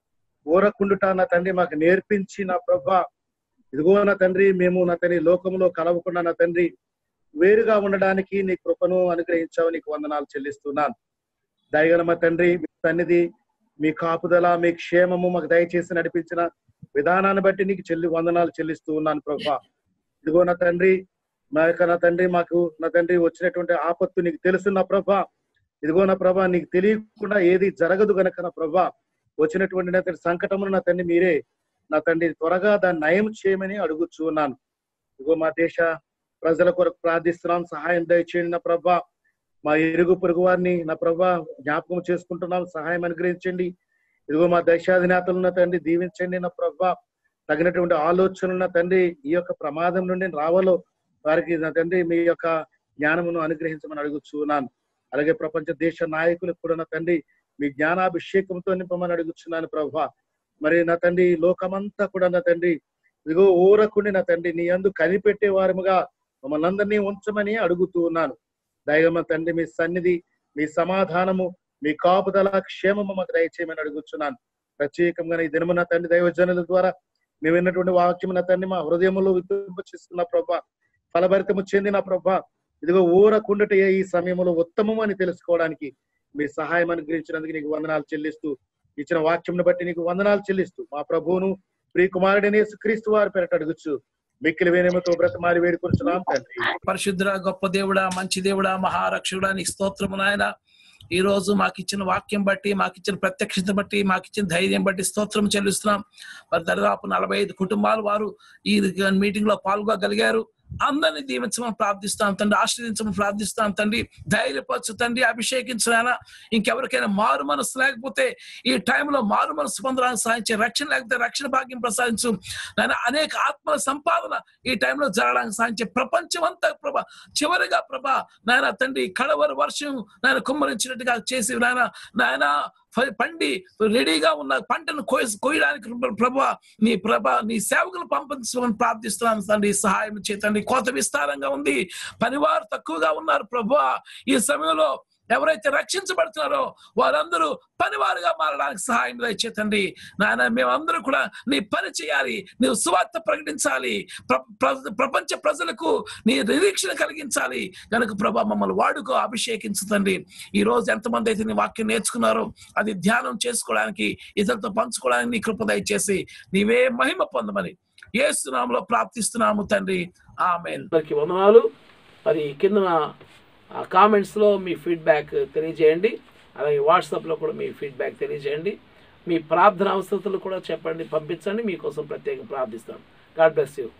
ఊరకుండుట నా తండ్రి మాకు నేర్పించి నా ప్రభా ఇదిగో నా తండ్రి మేము నా తండ్రి లోకంలో కలవకుండా నా తండ్రి వేరుగా ఉండడానికి నీ కృపను అనుగ్రహించావు నీకు వందనాలు చెల్లిస్తున్నాను దయగలమ తండ్రి మీ సన్నిధి మీ కాపుదల మీ క్షేమము మాకు దయచేసి నడిపించిన విధానాన్ని బట్టి నీకు చెల్లి వందనాలు చెల్లిస్తూ ఉన్నాను ప్రభా ఇదిగో నా తండ్రి మా యొక్క నా తండ్రి మాకు నా తండ్రి వచ్చినటువంటి ఆపత్తు నీకు తెలుసు నా ప్రభా ఇదిగో నా ప్రభా నీకు తెలియకుండా ఏది జరగదు గనక నా ప్రభా వచ్చినటువంటి నా తండ్రి సంకటమును నా తండ్రి మీరే నా తండ్రి త్వరగా దాన్ని నయం చేయమని అడుగుచూ ఉన్నాను ఇదిగో మా దేశ ప్రజల కొరకు ప్రార్థిస్తున్నాం సహాయం దయచేయండి నా ప్రభా మా ఇరుగు పొరుగు వారిని నా ప్రభా జ్ఞాపకం చేసుకుంటున్నాం సహాయం అనుగ్రహించండి ఇదిగో మా దశాధినేతలు నా తండ్రి దీవించండి నా ప్రభా తగినటువంటి ఆలోచనలు నా తండ్రి ఈ యొక్క ప్రమాదం నుండి రావాలో వారికి నా తండ్రి మీ యొక్క జ్ఞానమును అనుగ్రహించమని అడుగుచున్నాను అలాగే ప్రపంచ దేశ నాయకులకు కూడా నా తండ్రి మీ జ్ఞానాభిషేకంతో నింపమని అడుగుచున్నాను ప్రభా మరి నా తండ్రి ఈ లోకమంతా కూడా నా తండ్రి ఇదిగో ఊరకుండి నా తండ్రి నీ అందు కనిపెట్టే వారముగా మమ్మల్ని అందరినీ ఉంచమని అడుగుతూ ఉన్నాను దైవమ తండ్రి మీ సన్నిధి మీ సమాధానము మీ కాపుదల క్షేమము మాకు దయచేయమని అడుగుచున్నాను ప్రత్యేకంగా ఈ దినమున తండ్రి దైవజనుల ద్వారా మేము విన్నటువంటి వాక్యం నా తండ్రి మా హృదయంలో విప్పింపచేస్తున్న ప్రభా ఫలభరితము చెందిన ప్రభా ఇదిగో ఊరకుండట ఈ సమయంలో ఉత్తమము అని తెలుసుకోవడానికి మీ సహాయం అనుగ్రహించినందుకు నీకు వందనాలు చెల్లిస్తూ ఇచ్చిన వాక్యంను బట్టి నీకు వందనాలు చెల్లిస్తూ మా ప్రభువును ప్రియ కుమారుడనే క్రీస్తు వారి పేరట అడుగుచు మిక్కిలి వేనేమతో బ్రతమారి వేడుకొంచున్నాం తండ్రి పరిశుద్ధుడ గొప్ప దేవుడా మంచి దేవుడా మహారక్షకుడా నీకు స్తోత్రము నాయన ఈ రోజు మాకు ఇచ్చిన వాక్యం బట్టి మాకు ఇచ్చిన ప్రత్యక్షత బట్టి మాకు ఇచ్చిన ధైర్యం బట్టి స్తోత్రం చెల్లిస్తున్నాం మరి దాదాపు నలభై ఐదు కుటుంబాలు వారు ఈ మీటింగ్ లో పాల్గొగలిగారు అందరినీ దీవించమని ప్రార్థిస్తాం తండ్రి ఆశ్రయించమని ప్రార్థిస్తాం తండ్రి ధైర్యపరచు తండ్రి అభిషేకించిన ఇంకెవరికైనా మారు మనసు లేకపోతే ఈ టైంలో మారు మనసు పొందడానికి సాధించే రక్షణ లేకపోతే రక్షణ భాగ్యం ప్రసాదించు నాయన అనేక ఆత్మల సంపాదన ఈ టైంలో జరగడానికి సాధించే ప్రపంచం అంతా ప్రభా చివరిగా ప్రభా నాయన తండ్రి కడవరి వర్షం నాయన కుమ్మరించినట్టుగా చేసి నాయన నాయన ఫ- పండి రెడీగా ఉన్న పంటను కోయ కోయడానికి ప్రభా నీ ప్రభా నీ సేవకులు పంపించమని ప్రార్థిస్తున్నాను తండ్రి సహాయం చేతండి కోత విస్తారంగా ఉంది పనివారు తక్కువగా ఉన్నారు ప్రభా ఈ సమయంలో ఎవరైతే రక్షించబడుతున్నారో వారందరూ పనివారుగా మారడానికి సహాయం దయచేతండి నాయన మేమందరూ కూడా నీ పని చేయాలి నీవు సువార్త ప్రకటించాలి ప్ర- ప్ర- ప్రపంచ ప్రజలకు నీ నిరీక్షణ కలిగించాలి కనుక ప్రభా మమ్మల్ని వాడుకో అభిషేకించుతండి ఈ రోజు ఎంతమంది అయితే నీ వాక్యం నేర్చుకున్నారో అది ధ్యానం చేసుకోవడానికి ఇతరులతో పంచుకోవడానికి నీ కృప దయచేసి నీవే మహిమ పొందమని ఏసునామలో ప్రార్థిస్తున్నాము తండ్రి ఆమెన్ అందరికి వందనాలు మరి కింద కామెంట్స్లో మీ ఫీడ్బ్యాక్ తెలియజేయండి అలాగే వాట్సాప్లో కూడా మీ ఫీడ్బ్యాక్ తెలియజేయండి మీ ప్రార్థన అవసరతలు కూడా చెప్పండి పంపించండి మీకోసం ప్రత్యేకంగా ప్రార్థిస్తాను గాడ్ బ్లెస్ యూ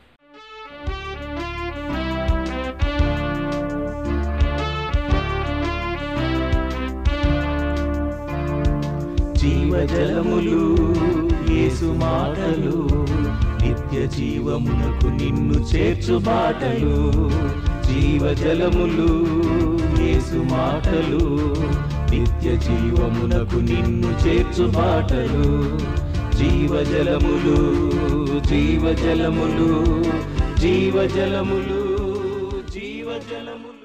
జీవజలములు యేసు మాటలు నిత్య జీవమునకు నిన్ను చేర్చు బాటలు జీవజలములు యేసు మాటలు నిత్య జీవమునకు నిన్ను చేర్చు బాటలు జీవజలములు జీవజలములు జీవజలములు జీవజలములు